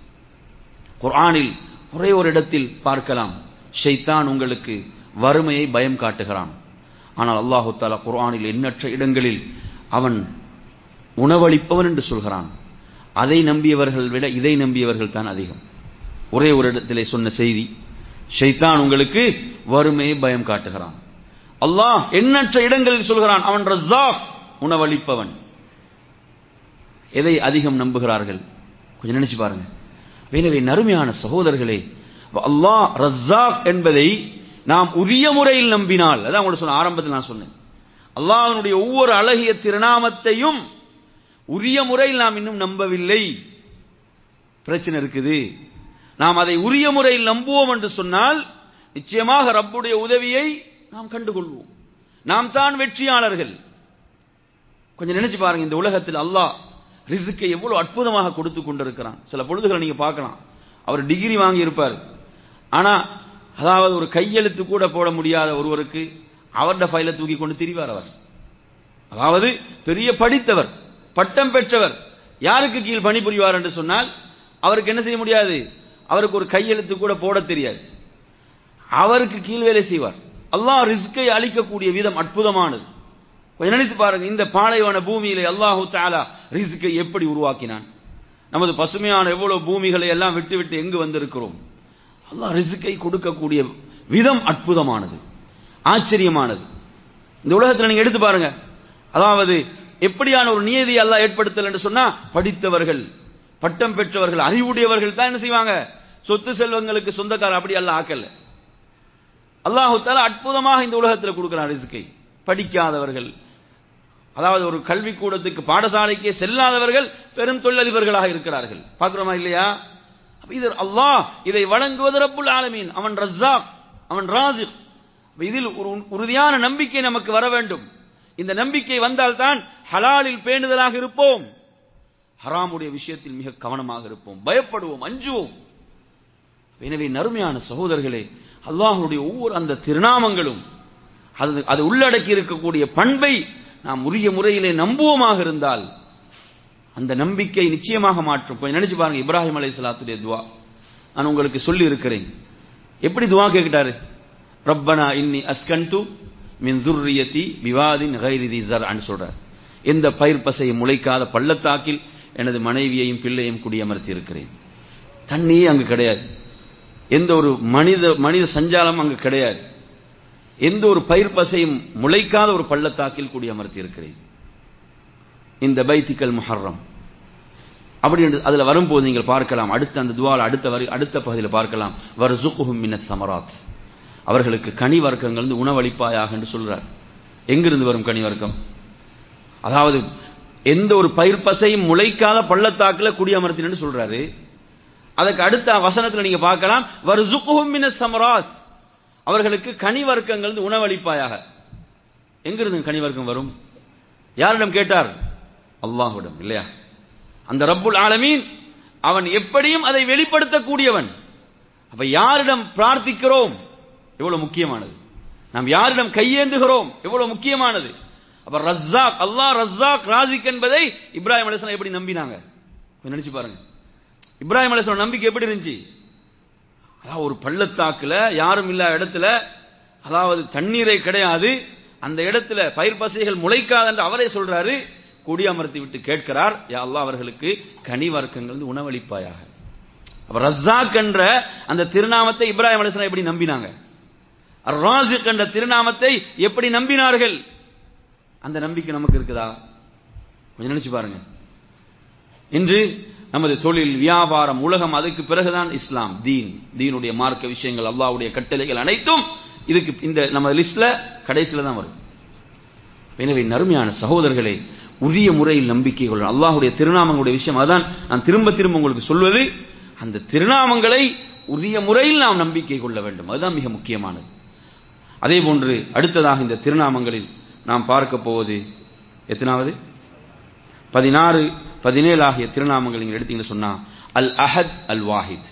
குர்ஆனில் ஒரே ஒரு இடத்தில் பார்க்கலாம் ஷைத்தான் உங்களுக்கு வறுமையை பயம் காட்டுகிறான் ஆனால் அல்லாஹு தாலா குர்ஆனில் எண்ணற்ற இடங்களில் அவன் உணவளிப்பவன் என்று சொல்கிறான் அதை நம்பியவர்கள் விட இதை நம்பியவர்கள் தான் அதிகம் ஒரே ஒரு இடத்திலே சொன்ன செய்தி ஷைத்தான் உங்களுக்கு வறுமையை பயம் காட்டுகிறான் அல்லாஹ் எண்ணற்ற இடங்களில் சொல்கிறான் அவன் ரஸாக் உணவளிப்பவன் எதை அதிகம் நம்புகிறார்கள் கொஞ்சம் நினைச்சு பாருங்க எனவே நறுமையான சகோதரர்களே அல்லாஹ் ரஸ்ஸாக் என்பதை நாம் உரிய முறையில் நம்பினால் அதான் உங்களுக்கு சொன்ன ஆரம்பத்தில் நான் சொன்னேன் அல்லாஹ்வினுடைய ஒவ்வொரு அழகிய திருநாமத்தையும் உரிய முறையில் நாம் இன்னும் நம்பவில்லை பிரச்சனை இருக்குது நாம் அதை உரிய முறையில் நம்புவோம் என்று சொன்னால் நிச்சயமாக ரப்புடைய உதவியை நாம் கண்டுகொள்வோம் நாம் தான் வெற்றியாளர்கள் கொஞ்சம் நினைச்சு பாருங்க இந்த உலகத்தில் அல்லாஹ் ரிசுக்கை எவ்வளவு அற்புதமாக கொடுத்து கொண்டிருக்கிறான் சில பொழுதுகளை நீங்க பார்க்கலாம் அவர் டிகிரி வாங்கி இருப்பார் ஆனா அதாவது ஒரு கையெழுத்து கூட போட முடியாத ஒருவருக்கு அவருடைய ஃபைலை தூக்கி கொண்டு திரிவார் அவர் அதாவது பெரிய படித்தவர் பட்டம் பெற்றவர் யாருக்கு கீழ் பணிபுரிவார் என்று சொன்னால் அவருக்கு என்ன செய்ய முடியாது அவருக்கு ஒரு கையெழுத்து கூட போட தெரியாது அவருக்கு கீழ் வேலை செய்வார் அல்லாஹ் ரிஸ்கை அளிக்கக்கூடிய விதம் அற்புதமானது கொஞ்சம் நினைத்து பாருங்க இந்த பாலைவன பூமியிலே அல்லாஹு தாலா ரிஸ்கை எப்படி உருவாக்கினான் நமது பசுமையான எவ்வளவு பூமிகளை எல்லாம் விட்டு விட்டு எங்கு வந்திருக்கிறோம் அல்லாஹ் ரிஸ்கை கொடுக்கக்கூடிய விதம் அற்புதமானது ஆச்சரியமானது இந்த உலகத்தில் நீங்க எடுத்து பாருங்க அதாவது எப்படியான ஒரு நியதி அல்லாஹ் ஏற்படுத்தல் என்று சொன்னா படித்தவர்கள் பட்டம் பெற்றவர்கள் அறிவுடையவர்கள் தான் என்ன செய்வாங்க சொத்து செல்வங்களுக்கு சொந்தக்காரர் அப்படி அல்ல ஆக்கல அல்லாஹு தாலா அற்புதமாக இந்த உலகத்தில் கொடுக்கிறான் ரிசுக்கை படிக்காதவர்கள் அதாவது ஒரு கல்விக்கூடத்துக்கு பாடசாலைக்கே செல்லாதவர்கள் பெரும் தொழிலதிபர்களாக இருக்கிறார்கள் பார்க்கிறோமா இல்லையா இது அல்லாஹ் இதை வழங்குவது ரப்புல் ஆலமீன் அவன் ரஸ்ஸாக் அவன் ராசிக் இதில் ஒரு உறுதியான நம்பிக்கை நமக்கு வர வேண்டும் இந்த நம்பிக்கை வந்தால்தான் ஹலாலில் பேணுதலாக இருப்போம் ஹராமுடைய விஷயத்தில் மிக கவனமாக இருப்போம் பயப்படுவோம் அஞ்சுவோம் எனவே நறுமையான சகோதரர்களே அல்லாஹனுடைய ஒவ்வொரு அந்த திருநாமங்களும் அது அது உள்ளடக்கி இருக்கக்கூடிய பண்பை நாம் உரிய முறையிலே நம்புவோமாக இருந்தால் அந்த நம்பிக்கை நிச்சயமாக மாற்றும் கொஞ்சம் நினைச்சு பாருங்க இப்ராஹிம் அலை சலாத்துடைய துவா நான் உங்களுக்கு சொல்லி இருக்கிறேன் எப்படி துவா கேட்டாரு ரப்பனா இன்னி அஸ்கன்து மின் துர்ரியத்தி விவாதின் கைரிதி ஜர் சொல்றார் எந்த பயிர் பசையை முளைக்காத பள்ளத்தாக்கில் எனது மனைவியையும் பிள்ளையும் குடியமர்த்தி இருக்கிறேன் தண்ணியே அங்கு கிடையாது எந்த ஒரு மனித மனித சஞ்சாலம் அங்கு கிடையாது எந்த ஒரு பயிர் பசையும் முளைக்காத ஒரு பள்ளத்தாக்கில் குடியமர்த்தி இருக்கிறேன் இந்த பைத்திக்கல் முஹர்ரம் அப்படி என்று அதுல வரும்போது நீங்கள் பார்க்கலாம் அடுத்த அந்த துவால் அடுத்த வரி அடுத்த பகுதியில் பார்க்கலாம் வர்சுகுஹும் மின சமராத் அவர்களுக்கு கனி வர்க்கங்கள் வந்து உணவளிப்பாயாக என்று சொல்றார் எங்கிருந்து வரும் கனி வர்க்கம் அதாவது எந்த ஒரு பயிர் பசையும் முளைக்காத பள்ளத்தாக்கில் குடியமர்த்தினு சொல்றாரு அதுக்கு அடுத்த வசனத்தில் நீங்க பார்க்கலாம் வர்சுகுஹும் மின சமராத் அவர்களுக்கு கனி வர்க்கங்கள் உணவளிப்பாயாக எங்கிருந்து கனி வர்க்கம் வரும் யாரிடம் கேட்டார் அல்லாஹுடம் இல்லையா அந்த ரப்புல் ஆலமீன் அவன் எப்படியும் அதை வெளிப்படுத்தக்கூடியவன் அப்ப யாரிடம் பிரார்த்திக்கிறோம் எவ்வளவு முக்கியமானது நாம் யாரிடம் கையேந்துகிறோம் எவ்வளவு முக்கியமானது அப்ப ரஸ்ஸாக் அல்லாஹ் ரஸ்ஸாக் ராசிக் என்பதை இப்ராஹிம் அலிஸ்லாம் எப்படி நம்பினாங்க நினைச்சு பாருங்க இப்ராஹிம் அலிஸ்லாம் நம்பிக்கை எப்படி இருந்துச்சு அதாவது ஒரு பள்ளத்தாக்குல யாரும் இல்லாத இடத்துல அதாவது தண்ணீரை கிடையாது அந்த இடத்துல பயிர் பசைகள் முளைக்காது என்று அவரே சொல்றாரு குடியமர்த்தி விட்டு கேட்கிறார் யா அல்லாஹ் அவர்களுக்கு கனி வர்க்கங்கள் உணவளிப்பாயாக அப்ப ரஸ்ஸாக் என்ற அந்த திருநாமத்தை இப்ராஹிம் அலிஸ்லாம் எப்படி நம்பினாங்க ராசிக் என்ற திருநாமத்தை எப்படி நம்பினார்கள் அந்த நம்பிக்கை நமக்கு இருக்குதா கொஞ்சம் நினைச்சு பாருங்க இன்று நமது தொழில் வியாபாரம் உலகம் அதுக்கு பிறகுதான் இஸ்லாம் தீன் தீனுடைய மார்க்க விஷயங்கள் அல்லாவுடைய கட்டளைகள் அனைத்தும் இதுக்கு இந்த நம்ம லிஸ்ட்ல கடைசியில தான் வரும் எனவே நறுமையான சகோதரர்களே உரிய முறையில் நம்பிக்கை கொள்ள அல்லாஹுடைய திருநாமங்களுடைய விஷயம் அதான் நான் திரும்ப திரும்ப உங்களுக்கு சொல்வது அந்த திருநாமங்களை உரிய முறையில் நாம் நம்பிக்கை கொள்ள வேண்டும் அதுதான் மிக முக்கியமானது அதே போன்று அடுத்ததாக இந்த திருநாமங்களில் நாம் பார்க்க போவது எத்தனாவது பதினாறு பதினேழு ஆகிய திருநாமங்கள் நீங்கள் எடுத்தீங்கன்னு சொன்னா அல் அஹத் அல் வாஹித்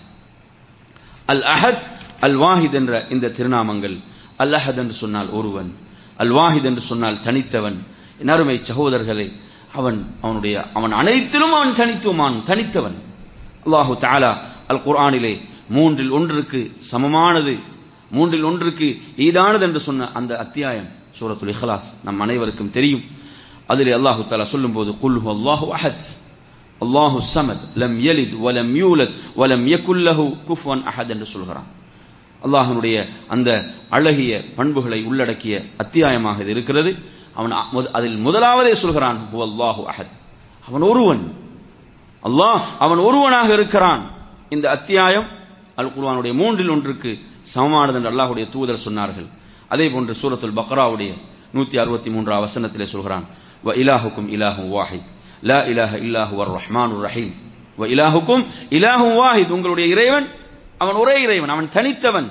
அல் அஹத் அல் வாஹித் என்ற இந்த திருநாமங்கள் அல் அஹத் என்று சொன்னால் ஒருவன் அல் வாஹித் என்று சொன்னால் தனித்தவன் நறுமை சகோதரர்களே அவன் அவனுடைய அவன் அனைத்திலும் அவன் தனித்துவமான் தனித்தவன் அல்லாஹு தாலா அல் குர்ஆனிலே மூன்றில் ஒன்றுக்கு சமமானது மூன்றில் ஒன்றுக்கு ஈடானது என்று சொன்ன அந்த அத்தியாயம் சூரத்துல் இஹ்லாஸ் நம் அனைவருக்கும் தெரியும் அதில் அல்லாஹு தாலா சொல்லும்போது குல்ஹு அல்லாஹு அஹத் அல்லாஹு சமத் லம் யலித் வலம் யூலத் வலம் யகுல்லஹு குஃப்வன் அஹத் என்று சொல்கிறான் அல்லாஹனுடைய அந்த அழகிய பண்புகளை உள்ளடக்கிய அத்தியாயமாக இது இருக்கிறது அவன் அதில் முதலாவதே சொல்கிறான் அல்லாஹு அஹத் அவன் ஒருவன் அல்லாஹ் அவன் ஒருவனாக இருக்கிறான் இந்த அத்தியாயம் அல் குர்ஆனுடைய மூன்றில் ஒன்றுக்கு சமமானது என்று அல்லாஹ்வுடைய தூதர் சொன்னார்கள் அதே போன்று சூரத்துல் பக்ராவுடைய நூத்தி அறுபத்தி மூன்றாம் வசனத்திலே சொல்கிறான் வ இலாஹுக்கும் இலாஹு வாஹித் லா இலாஹ இல்லாஹு வர் ரஹ்மானுர் ரஹீம் வ இலாஹுக்கும் இலாஹு வாஹித் உங்களுடைய இறைவன் அவன் ஒரே இறைவன் அவன் தனித்தவன்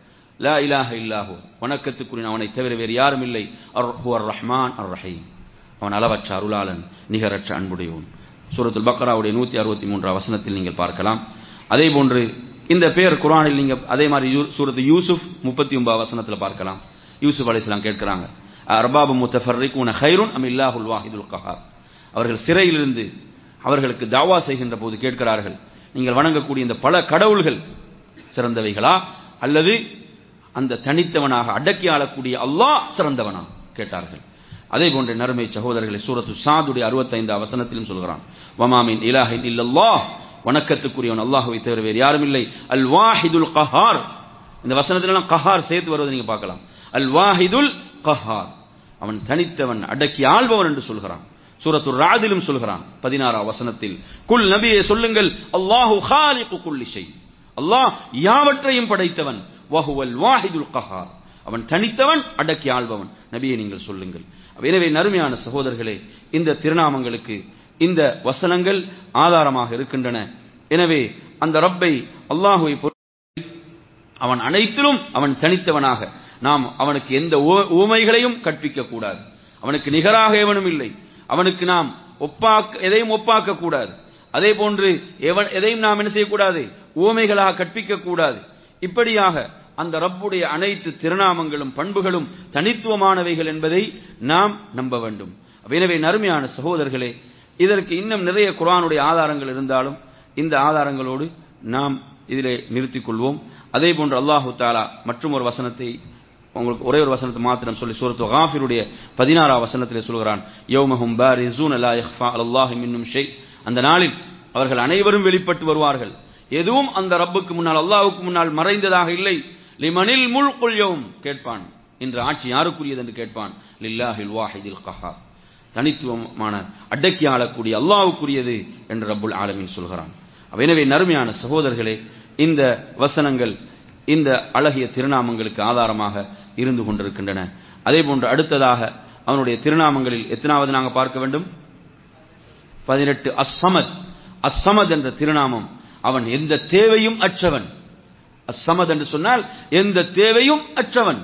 லா இலாஹ இல்லாஹு வணக்கத்துக்குரிய அவனை தவிர வேறு யாரும் இல்லை அர் ரஹ்மான் அர் ரஹீம் அவன் அளவற்ற அருளாளன் நிகரற்ற அன்புடையவன் சூரத்துல் பக்ராவுடைய நூத்தி அறுபத்தி மூன்றாம் வசனத்தில் நீங்கள் பார்க்கலாம் அதே போன்று இந்த பேர் குரானில் நீங்க அதே மாதிரி யூ- சூரத்து யூசுப் முப்பத்தி ஒன்பது வசனத்தில் பார்க்கலாம் யூசுப் அலைஹிஸ்ஸலாம் கேட்கிறாங்க அர்பாபு முத்தஃபர்ரிகுன ஹைருன் அம் இல்லாஹுல் வாஹிதுல் கஹார் அவர்கள் சிறையிலிருந்து அவர்களுக்கு தாவா செய்கின்ற போது கேட்கிறார்கள் நீங்கள் வணங்கக்கூடிய இந்த பல கடவுள்கள் சிறந்தவைகளா அல்லது அந்த தனித்தவனாக அடக்கி ஆளக்கூடிய அல்லாஹ் சிறந்தவனா கேட்டார்கள் அதே போன்ற நறுமை சகோதரர்களை சூரத்து சாதுடைய 65 வசனத்திலும் சொல்கிறான் வமாமின் இலாஹின் இல்லல்லாஹ் வணக்கத்துக்குரியவன் அல்லாஹ்வை தவிர வேறு யாரும் இல்லை அல் வாஹிதுல் கஹார் இந்த வசனத்திலெல்லாம் கஹார் சேர்த்து வருவதை நீங்க பார்க்கலாம் அல் வாஹிதுல் கஹார் அவன் தனித்தவன் அடக்கி ஆள்பவன் என்று சொல்கிறான் சூரத்து ராதிலும் சொல்கிறான் பதினாறாம் வசனத்தில் குல் நபியே சொல்லுங்கள் அல்லாஹு ஹாலிகு குல்லி ஷை அல்லாஹ் யாவற்றையும் படைத்தவன் வஹுவல் வாஹிதுல் கஹார் அவன் தனித்தவன் அடக்கி ஆள்பவன் நபியை நீங்கள் சொல்லுங்கள் எனவே நறுமையான சகோதரர்களே இந்த திருநாமங்களுக்கு இந்த வசனங்கள் ஆதாரமாக இருக்கின்றன எனவே அந்த ரப்பை அல்லாஹுவை பொறுத்த அவன் அனைத்திலும் அவன் தனித்தவனாக நாம் அவனுக்கு எந்த உவ- உவமைகளையும் கற்பிக்க கூடாது அவனுக்கு நிகராக எவனும் இல்லை அவனுக்கு நாம் ஒப்பாக்க எதையும் ஒப்பாக்க கூடாது அதே போன்று எவன் எதையும் நாம் என்ன செய்யக்கூடாது உவமைகளாக கற்பிக்க கூடாது இப்படியாக அந்த ரப்புடைய அனைத்து திருநாமங்களும் பண்புகளும் தனித்துவமானவைகள் என்பதை நாம் நம்ப வேண்டும் எனவே நறுமையான சகோதரர்களே இதற்கு இன்னும் நிறைய குர்ஆனுடைய ஆதாரங்கள் இருந்தாலும் இந்த ஆதாரங்களோடு நாம் இதிலே நிறுத்திக் கொள்வோம் அதே போன்று அல்லாஹு தாலா மற்றும் ஒரு வசனத்தை உங்களுக்கு ஒரே ஒரு வசனத்தை மாத்திரம் சொல்லி சூரத்து காஃபிருடைய பதினாறாம் வசனத்திலே சொல்கிறான் யௌமஹும் பாரிசூன லா யக்ஃபா அலல்லாஹி மின்னும் ஷை அந்த நாளில் அவர்கள் அனைவரும் வெளிப்பட்டு வருவார்கள் எதுவும் அந்த ரப்புக்கு முன்னால் அல்லாஹ்வுக்கு முன்னால் மறைந்ததாக இல்லை லிமனில் முல்குல் யௌம் கேட்பான் இன்று ஆட்சி யாருக்குரியது என்று கேட்பான் லில்லாஹில் வாஹிதில் கஹார் தனித்துவமான அடக்கி ஆளக்கூடிய அல்லாஹ்வுக்குரியது என்று ரப்புல் ஆலமீன் சொல்கிறான் எனவே நறுமையான சகோதரர்களே இந்த வசனங்கள் இந்த அழகிய திருநாமங்களுக்கு ஆதாரமாக இருந்து கொண்டிருக்கின்றன அதே போன்று அடுத்ததாக அவனுடைய திருநாமங்களில் எத்தனாவது நாங்க பார்க்க வேண்டும் பதினெட்டு அஸ்ஸமத் அஸ்ஸமத் என்ற திருநாமம் அவன் எந்த தேவையும் அற்றவன் அஸ்ஸமத் என்று சொன்னால் எந்த தேவையும் அற்றவன்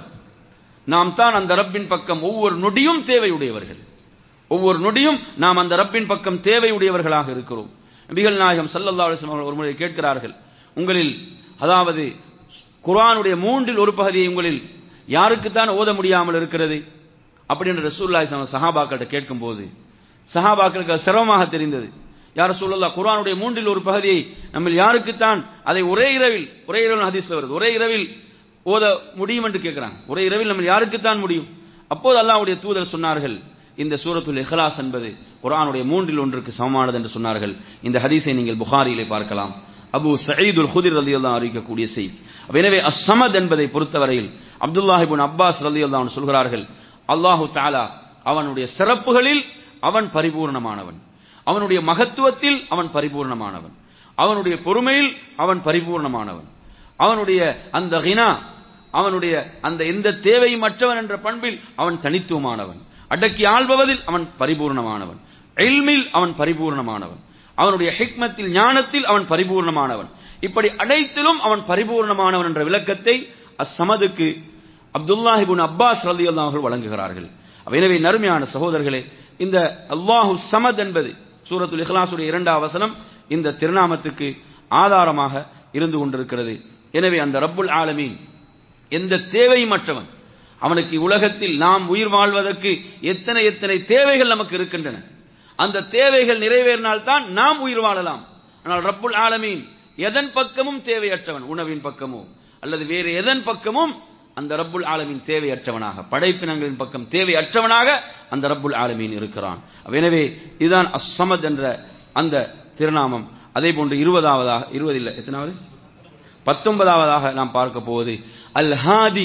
நாம் தான் அந்த ரப்பின் பக்கம் ஒவ்வொரு நொடியும் தேவையுடையவர்கள் ஒவ்வொரு நொடியும் நாம் அந்த ரப்பின் பக்கம் தேவையுடையவர்களாக இருக்கிறோம் நபிகள் நாயகம் ஸல்லல்லாஹு அலைஹி வஸல்லம் அவர்கள் ஒரு முறை கேட்கிறார்கள் உங்களில் அதாவது குர்ஆனுடைய மூன்றில் ஒரு பகுதியை உங்களில் யாருக்குத்தான் ஓத முடியாமல் இருக்கிறது அப்படின்னு ரசூலுல்லாஹி ஸல்லல்லாஹு அலைஹி சஹாபாக்கள்கிட்ட கேட்கும்போது சஹாபாக்களுக்கு அது சிரமமாக தெரிந்தது யார் சொல்லலாம் குர்ஆனுடைய மூன்றில் ஒரு பகுதியை நம்ம யாருக்குத்தான் அதை ஒரே இரவில் ஒரே இரவில் ஹதீஸ்ல வருது ஒரே இரவில் ஓத முடியும் என்று கேட்கிறாங்க ஒரே இரவில் நம்ம யாருக்குத்தான் முடியும் அப்போது அல்லாஹ்வுடைய தூதர் சொன்னார்கள் இந்த சூரத்துல் இஹ்லாஸ் என்பது குர்ஆனுடைய மூன்றில் ஒன்றுக்கு சமமானது என்று சொன்னார்கள் இந்த ஹதீஸை நீங்கள் புகாரியிலே பார்க்கலாம் அபு சயீதுல் குதிர் ரலியல்லாஹு அறிவிக்கக்கூடிய செய்தி அப்ப எனவே அஸ்ஸமத் என்பதை பொறுத்தவரையில் அப்துல்லாஹ் இப்னு அப்பாஸ் ரலியல்லாஹு அன்ஹு சொல்கிறார்கள் அல்லாஹு தஆலா அவனுடைய சிறப்புகளில் அவன் பரிபூர்ணமானவன் அவனுடைய மகத்துவத்தில் அவன் பரிபூர்ணமானவன் அவனுடைய பொறுமையில் அவன் பரிபூர்ணமானவன் அவனுடைய அந்த கினா அவனுடைய அந்த எந்த தேவையும் அற்றவன் என்ற பண்பில் அவன் தனித்துவமானவன் அடக்கி ஆள்பவதில் அவன் பரிபூர்ணமானவன் இல்மில் அவன் பரிபூர்ணமானவன் அவனுடைய ஹிக்மத்தில் ஞானத்தில் அவன் பரிபூர்ணமானவன் இப்படி அனைத்திலும் அவன் பரிபூர்ணமானவன் என்ற விளக்கத்தை அஸ்ஸமதுக்கு அப்துல்லாஹிபுன் அப்பாஸ் ரலியல்லாஹு அவர்கள் வழங்குகிறார்கள் எனவே நறுமையான சகோதரர்களே இந்த அல்லாஹு சமத் என்பது சூரத்துல் இஹ்லாசுடைய இரண்டாம் வசனம் இந்த திருநாமத்துக்கு ஆதாரமாக இருந்து கொண்டிருக்கிறது எனவே அந்த ரப்புல் ஆலமீன் எந்த தேவையும் அற்றவன் அவனுக்கு உலகத்தில் நாம் உயிர் வாழ்வதற்கு எத்தனை எத்தனை தேவைகள் நமக்கு இருக்கின்றன அந்த தேவைகள் நிறைவேறினால்தான் நாம் உயிர் வாழலாம் ஆனால் ரப்புல் ஆலமீன் எதன் பக்கமும் தேவையற்றவன் உணவின் பக்கமோ அல்லது வேறு எதன் பக்கமும் அந்த ரப்புல் ஆலமீன் தேவையற்றவனாக படைப்பினங்களின் பக்கம் தேவையற்றவனாக அந்த ரப்புல் ஆலமீன் இருக்கிறான் எனவே இதுதான் அஸ்ஸமத் என்ற அந்த திருநாமம் அதே போன்று இருபதாவதாக இருபது இல்லை எத்தனாவது பத்தொன்பதாவதாக நாம் பார்க்க போவது அல்ஹாதி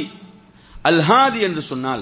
அல்ஹாதி என்று சொன்னால்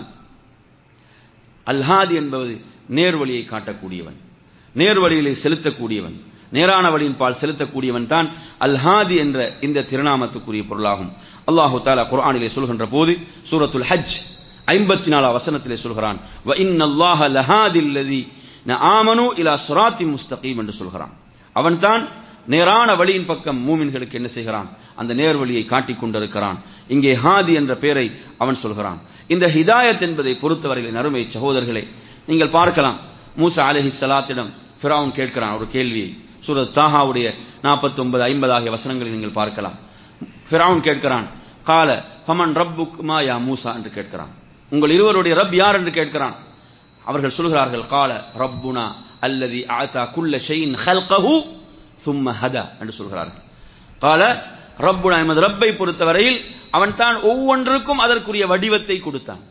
அல்ஹாதி என்பது நேர்வழியை காட்டக்கூடியவன் நேர்வழியிலே செலுத்தக்கூடியவன் நேரான வழியின் பால் செலுத்தக்கூடியவன் தான் அல் ஹாதி என்ற இந்த திருநாமத்துக்குரிய பொருளாகும் அல்லாஹு தாலா குர்ஆனிலே சொல்கின்ற போது சூரத்துல் ஹஜ் ஐம்பத்தி நாலாம் வசனத்திலே சொல்கிறான் வ இன்னல்லாஹ லஹாதில் லதீன ஆமனு இலா சிராத்தி முஸ்தகீம் என்று சொல்கிறான் அவன்தான் நேரான வழியின் பக்கம் மூமின்களுக்கு என்ன செய்கிறான் அந்த நேர்வழியை காட்டிக் கொண்டிருக்கிறான் இங்கே ஹாதி என்ற பெயரை அவன் சொல்கிறான் இந்த ஹிதாயத் என்பதை பொறுத்தவரையில் அருமை சகோதரர்களே நீங்கள் பார்க்கலாம் மூசா அலஹி சலாத்திடம் ஃபிரவுன் கேட்கிறான் ஒரு கேள்வியை சூரத் தாஹாவுடைய நாற்பத்தி ஒன்பது ஐம்பது ஆகிய வசனங்களை நீங்கள் பார்க்கலாம் ஃபிரவுன் கேட்கிறான் கால ஃபமன் ரப்புக்குமா யா மூசா என்று கேட்கிறான் உங்கள் இருவருடைய ரப் யார் என்று கேட்கிறான் அவர்கள் சொல்கிறார்கள் கால ரப்புனா அல்லதி ஆதா குல்ல ஷைன் ஹல்கஹு சும்ம ஹதா என்று சொல்கிறார்கள் கால ரப்புனா எமது ரப்பை பொறுத்தவரையில் அவன் தான் ஒவ்வொன்றுக்கும் அதற்குரிய வடிவத்தை கொடுத்தான்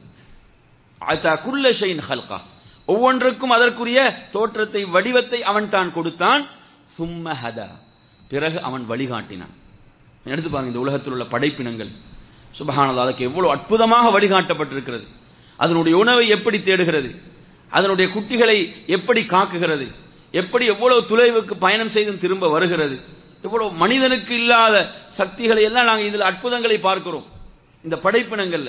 ஆதா குல்ல ஷைன் ஹல்கா ஒவ்வொன்றுக்கும் அதற்குரிய தோற்றத்தை வடிவத்தை அவன் தான் கொடுத்தான் சும்ம ஹதா பிறகு அவன் வழிகாட்டினான் எடுத்து பாருங்க இந்த உலகத்தில் உள்ள படைப்பினங்கள் சுபஹானதா அதுக்கு எவ்வளவு அற்புதமாக வழிகாட்டப்பட்டிருக்கிறது அதனுடைய உணவை எப்படி தேடுகிறது அதனுடைய குட்டிகளை எப்படி காக்குகிறது எப்படி எவ்வளவு துளைவுக்கு பயணம் செய்தும் திரும்ப வருகிறது எவ்வளவு மனிதனுக்கு இல்லாத சக்திகளை எல்லாம் நாங்கள் இதில் அற்புதங்களை பார்க்கிறோம் இந்த படைப்பினங்கள்ல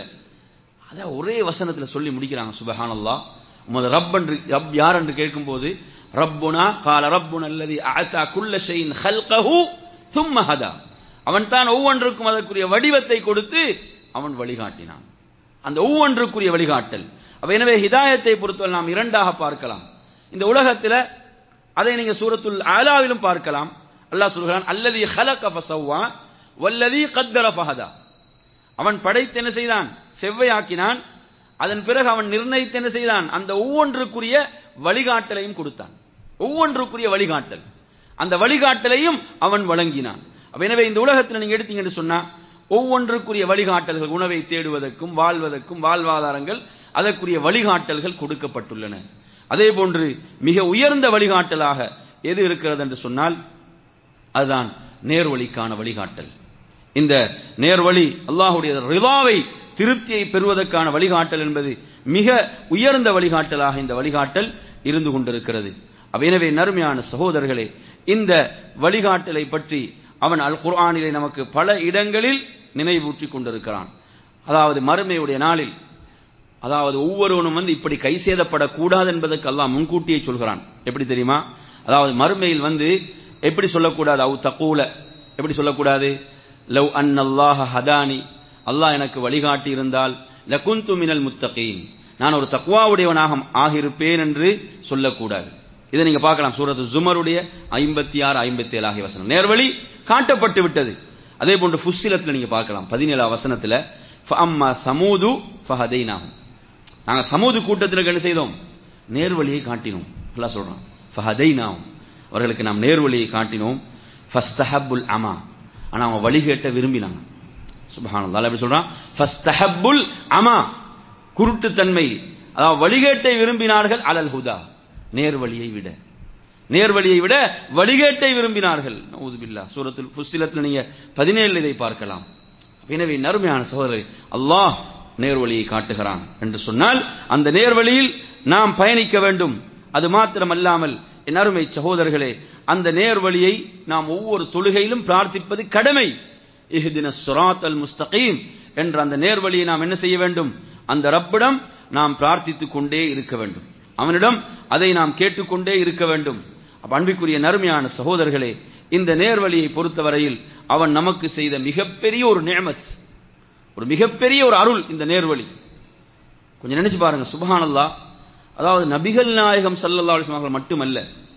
அத ஒரே வசனத்துல சொல்லி முடிக்கிறாங்க சுபஹானல்லா உமது ரப் என்று ரப் யார் என்று கேட்கும்போது ரப்புனா கால ரப்புன் அல்லது ஆத்தா குல்ல ஷைன் ஹல்கஹு சும்ம ஹதா அவன் தான் ஒவ்வொன்றுக்கும் அதற்குரிய வடிவத்தை கொடுத்து அவன் வழிகாட்டினான் அந்த ஒவ்வொன்றுக்குரிய வழிகாட்டல் அப்ப எனவே ஹிதாயத்தை பொறுத்தவரை நாம் இரண்டாக பார்க்கலாம் இந்த உலகத்தில் அதை நீங்க சூரத்துல் ஆலாவிலும் பார்க்கலாம் அல்லாஹ் சொல்கிறான் அல்லதி ஹலக ஃபசவ்வா வல்லதி கத்தர ஃபஹதா அவன் படைத்து என்ன செய்தான் செவ்வையாக்கினான் அதன் பிறகு அவன் நிர்ணயித்து என்ன செய்தான் அந்த ஒவ்வொன்றுக்குரிய வழிகாட்டலையும் கொடுத்தான் ஒவ்வொன்றுக்குரிய வழிகாட்டல் அந்த வழிகாட்டலையும் அவன் வழங்கினான் அப்ப எனவே இந்த உலகத்தில் நீங்க எடுத்தீங்கன்னு சொன்னா ஒவ்வொன்றுக்குரிய வழிகாட்டல்கள் உணவை தேடுவதற்கும் வாழ்வதற்கும் வாழ்வாதாரங்கள் அதற்குரிய வழிகாட்டல்கள் கொடுக்கப்பட்டுள்ளன அதே போன்று மிக உயர்ந்த வழிகாட்டலாக எது இருக்கிறது என்று சொன்னால் அதுதான் நேர்வழிக்கான வழிகாட்டல் இந்த நேர்வழி அல்லாஹுடைய ரிவாவை திருப்தியை பெறுவதற்கான வழிகாட்டல் என்பது மிக உயர்ந்த வழிகாட்டலாக இந்த வழிகாட்டல் இருந்து கொண்டிருக்கிறது எனவே நறுமையான சகோதரர்களே இந்த வழிகாட்டலை பற்றி அவன் அல் குர்ஆனிலே நமக்கு பல இடங்களில் நினைவூற்றிக் கொண்டிருக்கிறான் அதாவது மறுமையுடைய நாளில் அதாவது ஒவ்வொருவனும் வந்து இப்படி கை சேதப்படக்கூடாது என்பதற்கு அல்லாஹ் முன்கூட்டியே சொல்கிறான் எப்படி தெரியுமா அதாவது மறுமையில் வந்து எப்படி சொல்லக்கூடாது அவு தக்கூல எப்படி சொல்லக்கூடாது லவ் அன் அல்லாஹ ஹதானி அல்லாஹ் எனக்கு வழிகாட்டி இருந்தால் லகுந்து மினல் முத்தகீன் நான் ஒரு தக்குவாவுடையவனாக ஆகியிருப்பேன் என்று சொல்லக்கூடாது இதை நீங்க பார்க்கலாம் சூரத்து ஜுமருடைய ஐம்பத்தி ஆறு ஐம்பத்தி ஏழு ஆகிய வசனம் நேர்வழி காட்டப்பட்டு விட்டது அதே போன்று ஃபுஸ்ஸிலத்தில் நீங்க பார்க்கலாம் பதினேழாம் வசனத்தில் அம்மா சமூது ஃபஹதைனாகும் நாங்கள் சமூது கூட்டத்திற்கு என்ன செய்தோம் நேர்வழியை காட்டினோம் எல்லாம் சொல்றோம் ஃபஹதைனாகும் அவர்களுக்கு நாம் நேர்வழியை காட்டினோம் ஃபஸ்தஹப்புல் அமா ஆனா அவங்க வழிகேட்ட விரும்பினாங்க சுபஹானல்லாஹ் எப்படி சொல்றான் ஃபஸ்தஹப்புல் அமா குருட்டுத்தன்மை அதாவது வழிகேட்டை விரும்பினார்கள் அலல் ஹுதா நேர்வழியை விட நேர்வழியை விட வழிகேட்டை விரும்பினார்கள் நவுதுபில்லா சூரத்தில் புஸ்திலத்தில் நீங்க பதினேழு இதை பார்க்கலாம் எனவே நறுமையான சகோதரர் அல்லாஹ் நேர்வழியை காட்டுகிறான் என்று சொன்னால் அந்த நேர்வழியில் நாம் பயணிக்க வேண்டும் அது மாத்திரமல்லாமல் என் அருமை சகோதரர்களே அந்த நேர்வழியை நாம் ஒவ்வொரு தொழுகையிலும் பிரார்த்திப்பது கடமை இஹ்தின சுராத் அல் முஸ்தகீம் என்ற அந்த நேர்வழியை நாம் என்ன செய்ய வேண்டும் அந்த ரப்பிடம் நாம் பிரார்த்தித்துக் கொண்டே இருக்க வேண்டும் அவனிடம் அதை நாம் கேட்டுக்கொண்டே இருக்க வேண்டும் அப்ப அன்பிற்குரிய நறுமையான சகோதரர்களே இந்த நேர்வழியை பொறுத்தவரையில் அவன் நமக்கு செய்த மிகப்பெரிய ஒரு நேமத் ஒரு மிகப்பெரிய ஒரு அருள் இந்த நேர்வழி கொஞ்சம் நினைச்சு பாருங்க சுபஹானல்லா அதாவது நபிகள் நாயகம் சல்லல்லா அலிஸ்லாமர்கள் மட்டுமல்ல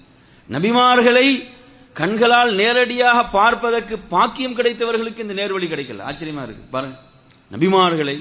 நபிமார்களை கண்களால் நேரடியாக பார்ப்பதற்கு பாக்கியம் கிடைத்தவர்களுக்கு இந்த நேர்வழி கிடைக்கல ஆச்சரியமா இருக்கு பாருங்க நபிமார்களை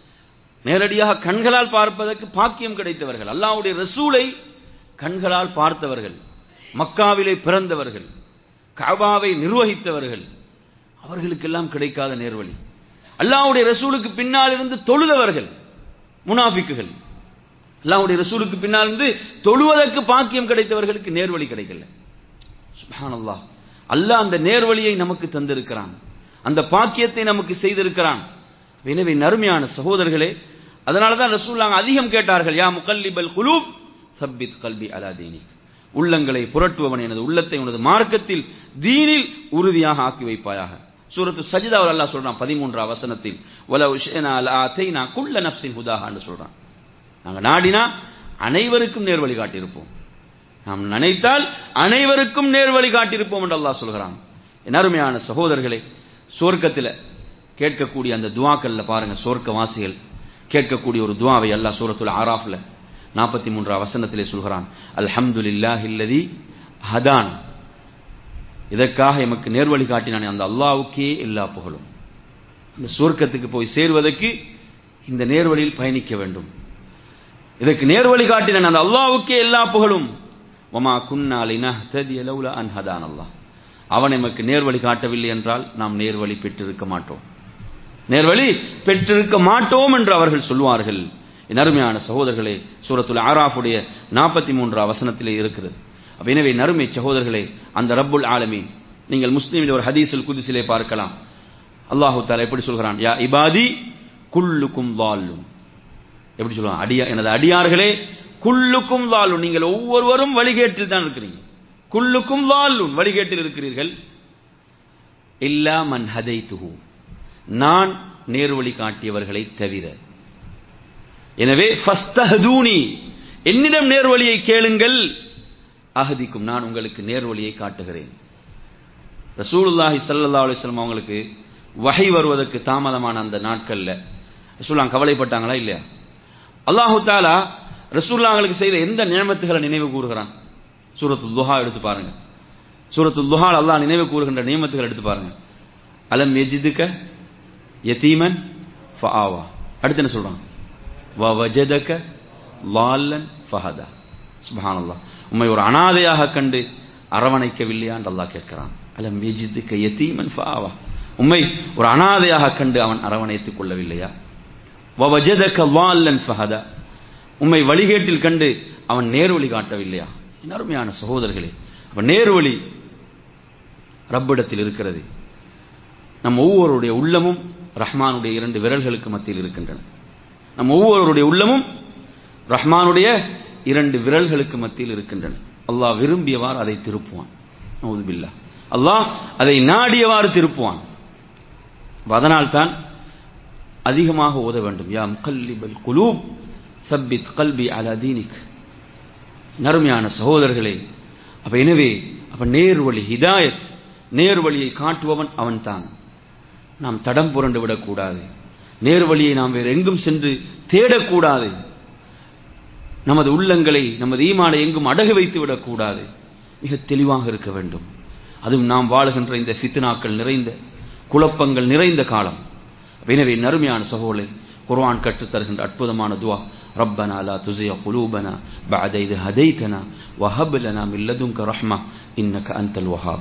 நேரடியாக கண்களால் பார்ப்பதற்கு பாக்கியம் கிடைத்தவர்கள் அல்லாவுடைய ரசூலை கண்களால் பார்த்தவர்கள் மக்காவிலே பிறந்தவர்கள் காபாவை நிர்வகித்தவர்கள் அவர்களுக்கெல்லாம் கிடைக்காத நேர்வழி அல்லாவுடைய ரசூலுக்கு பின்னால் இருந்து தொழுதவர்கள் முனாஃபிக்குகள் அல்லாவுடைய ரசூலுக்கு பின்னால் இருந்து தொழுவதற்கு பாக்கியம் கிடைத்தவர்களுக்கு நேர்வழி கிடைக்கல சுபானல்லா அல்லாஹ் அந்த நேர்வழியை நமக்கு தந்திருக்கிறான் அந்த பாக்கியத்தை நமக்கு செய்திருக்கிறான் எனவே நறுமையான சகோதரர்களே அதனால தான் ரசூல்லாங்க அதிகம் கேட்டார்கள் யா முகல்லிபல் குலூப் சப்பித் கல்வி அலாதீனி உள்ளங்களை புரட்டுபவன் எனது உள்ளத்தை உனது மார்க்கத்தில் தீனில் உறுதியாக ஆக்கி வைப்பாயாக சூரத்து சஜிதாவில் அல்லாஹ் சொல்றான் பதிமூன்றாம் வசனத்தில் வலவு ஷினா லஆதைனா குல்ல நஃப்ஸின் ஹுதாஹான்னு சொல்றான் நாங்க நாடினா அனைவருக்கும் நேர்வழி காட்டியிருப்போம் நாம் நினைத்தால் அனைவருக்கும் நேர்வழி காட்டியிருப்போம் என்று அல்லாஹ் சொல்கிறான் என் அருமையான சகோதரர்களே சொர்க்கத்தில் கேட்கக்கூடிய அந்த துவாக்கள்ல பாருங்க சொர்க்க வாசிகள் கேட்கக்கூடிய ஒரு துவாவை அல்லாஹ் சூரத்துல் ஆராஃப்ல நாற்பத்தி மூன்றாம் வசனத்திலே சொல்கிறான் அல்ஹம்துலில்லாஹி இல்லதி ஹதான் இதற்காக எமக்கு நேர்வழி காட்டினானே அந்த அல்லாவுக்கே எல்லா புகழும் இந்த சுவர்க்கத்துக்கு போய் சேர்வதற்கு இந்த நேர்வழியில் பயணிக்க வேண்டும் இதற்கு நேர்வழி காட்டினான் அந்த அல்லாவுக்கே எல்லா புகழும் ஒமா குன்னாலினா ததிய லவுலா அன் ஹதான் அல்லாஹ் அவன் எமக்கு நேர்வழி காட்டவில்லை என்றால் நாம் நேர்வழி பெற்றிருக்க மாட்டோம் நேர்வழி பெற்றிருக்க மாட்டோம் என்று அவர்கள் சொல்வார்கள் என் அருமையான சகோதரர்களே சூரத்துல் ஆராஃபுடைய நாற்பத்தி மூன்று வசனத்திலே இருக்கிறது அப்ப எனவே நறுமை சகோதரர்களே அந்த ரப்புல் ஆலமீன் நீங்கள் முஸ்லீமில் ஒரு ஹதீஸில் குதிசிலே பார்க்கலாம் அல்லாஹு தாலா எப்படி சொல்கிறான் யா இபாதி குல்லுக்கும் வால்லும் எப்படி சொல்லுவான் அடியா எனது அடியார்களே குல்லுக்கும் வால்லும் நீங்கள் ஒவ்வொருவரும் வழிகேட்டில் தான் இருக்கிறீங்க குல்லுக்கும் வால்லும் வழிகேட்டில் இருக்கிறீர்கள் இல்லா மன் ஹதை துகு நான் நேர்வழி காட்டியவர்களை தவிர எனவே ஃபஸ்தஹதூனி என்னிடம் நேர்வழியை கேளுங்கள் அகதிக்கும் நான் உங்களுக்கு நேர்வழியை காட்டுகிறேன் ரசூலுல்லாஹி ஸல்லல்லாஹு அலைஹி வஸல்லம் அவங்களுக்கு வஹை வருவதற்கு தாமதமான அந்த நாட்கள்ல ரசூலுல்லாஹ் கவலைப்பட்டாங்களா இல்லையா அல்லாஹு தாலா ரசூலுல்லாஹ்களுக்கு செய்த எந்த நியமத்துகளை நினைவு கூறுகிறான் சூரத்துல் துஹா எடுத்து பாருங்க சூரத்துல் துஹா அல்லாஹ் நினைவு கூறுகின்ற நியமத்துகள் எடுத்து பாருங்க அலம் எஜிதுக்க யதீமன் ஃபஆவா அடுத்து என்ன சொல்றான் வவஜதக லால்லன் ஃபஹதா சுபஹானல்லாஹ் உம்மை ஒரு அனாதையாக கண்டு அரவணைக்கவில்லையான்னு அல்லாஹ் கேட்கிறான் அலம் யஜிதுக்க யதீமன் ஃபஆவா உம்மை ஒரு அனாதையாக கண்டு அவன் அரவணைத்துக் கொள்ளவில்லையா வவஜதக லால்லன் ஃபஹதா உம்மை வழிகேட்டில் கண்டு அவன் நேர்வழி காட்டவில்லையா என் அருமையான சகோதரர்களே அப்ப நேர்வழி ரப்பிடத்தில் இருக்கிறது நம் ஒவ்வொருடைய உள்ளமும் ரஹ்மானுடைய இரண்டு விரல்களுக்கு மத்தியில் இருக்கின்றன நம் ஒவ்வொருடைய உள்ளமும் ரஹ்மானுடைய இரண்டு விரல்களுக்கு மத்தியில் இருக்கின்றன அல்லாஹ் விரும்பியவாறு அதை திருப்புவான் நவுதுபில்லா அல்லாஹ் அதை நாடியவாறு திருப்புவான் அதனால் தான் அதிகமாக ஓத வேண்டும் யா முகல்லிபல் குலூப் சப்பித் கல்பி அலா தீனிக் நறுமையான சகோதரர்களே அப்ப எனவே அப்ப நேர்வழி ஹிதாயத் நேர்வழியை காட்டுபவன் அவன்தான் நாம் தடம் புரண்டு விடக்கூடாது நேர்வழியை நாம் வேறு எங்கும் சென்று தேடக்கூடாது நமது உள்ளங்களை நமது ஈமானை எங்கும் அடகு வைத்து விடக்கூடாது மிக தெளிவாக இருக்க வேண்டும் அதுவும் நாம் வாழுகின்ற இந்த ஃபித்னாக்கள் நிறைந்த குழப்பங்கள் நிறைந்த காலம் எனவே நறுமையான சகோதரை குர்ஆன் கற்றுத் தருகின்ற அற்புதமான துவா ربنا لا تزغ قلوبنا بعد إذ هديتنا وهب لنا من لدنك رحمة إنك أنت الوهاب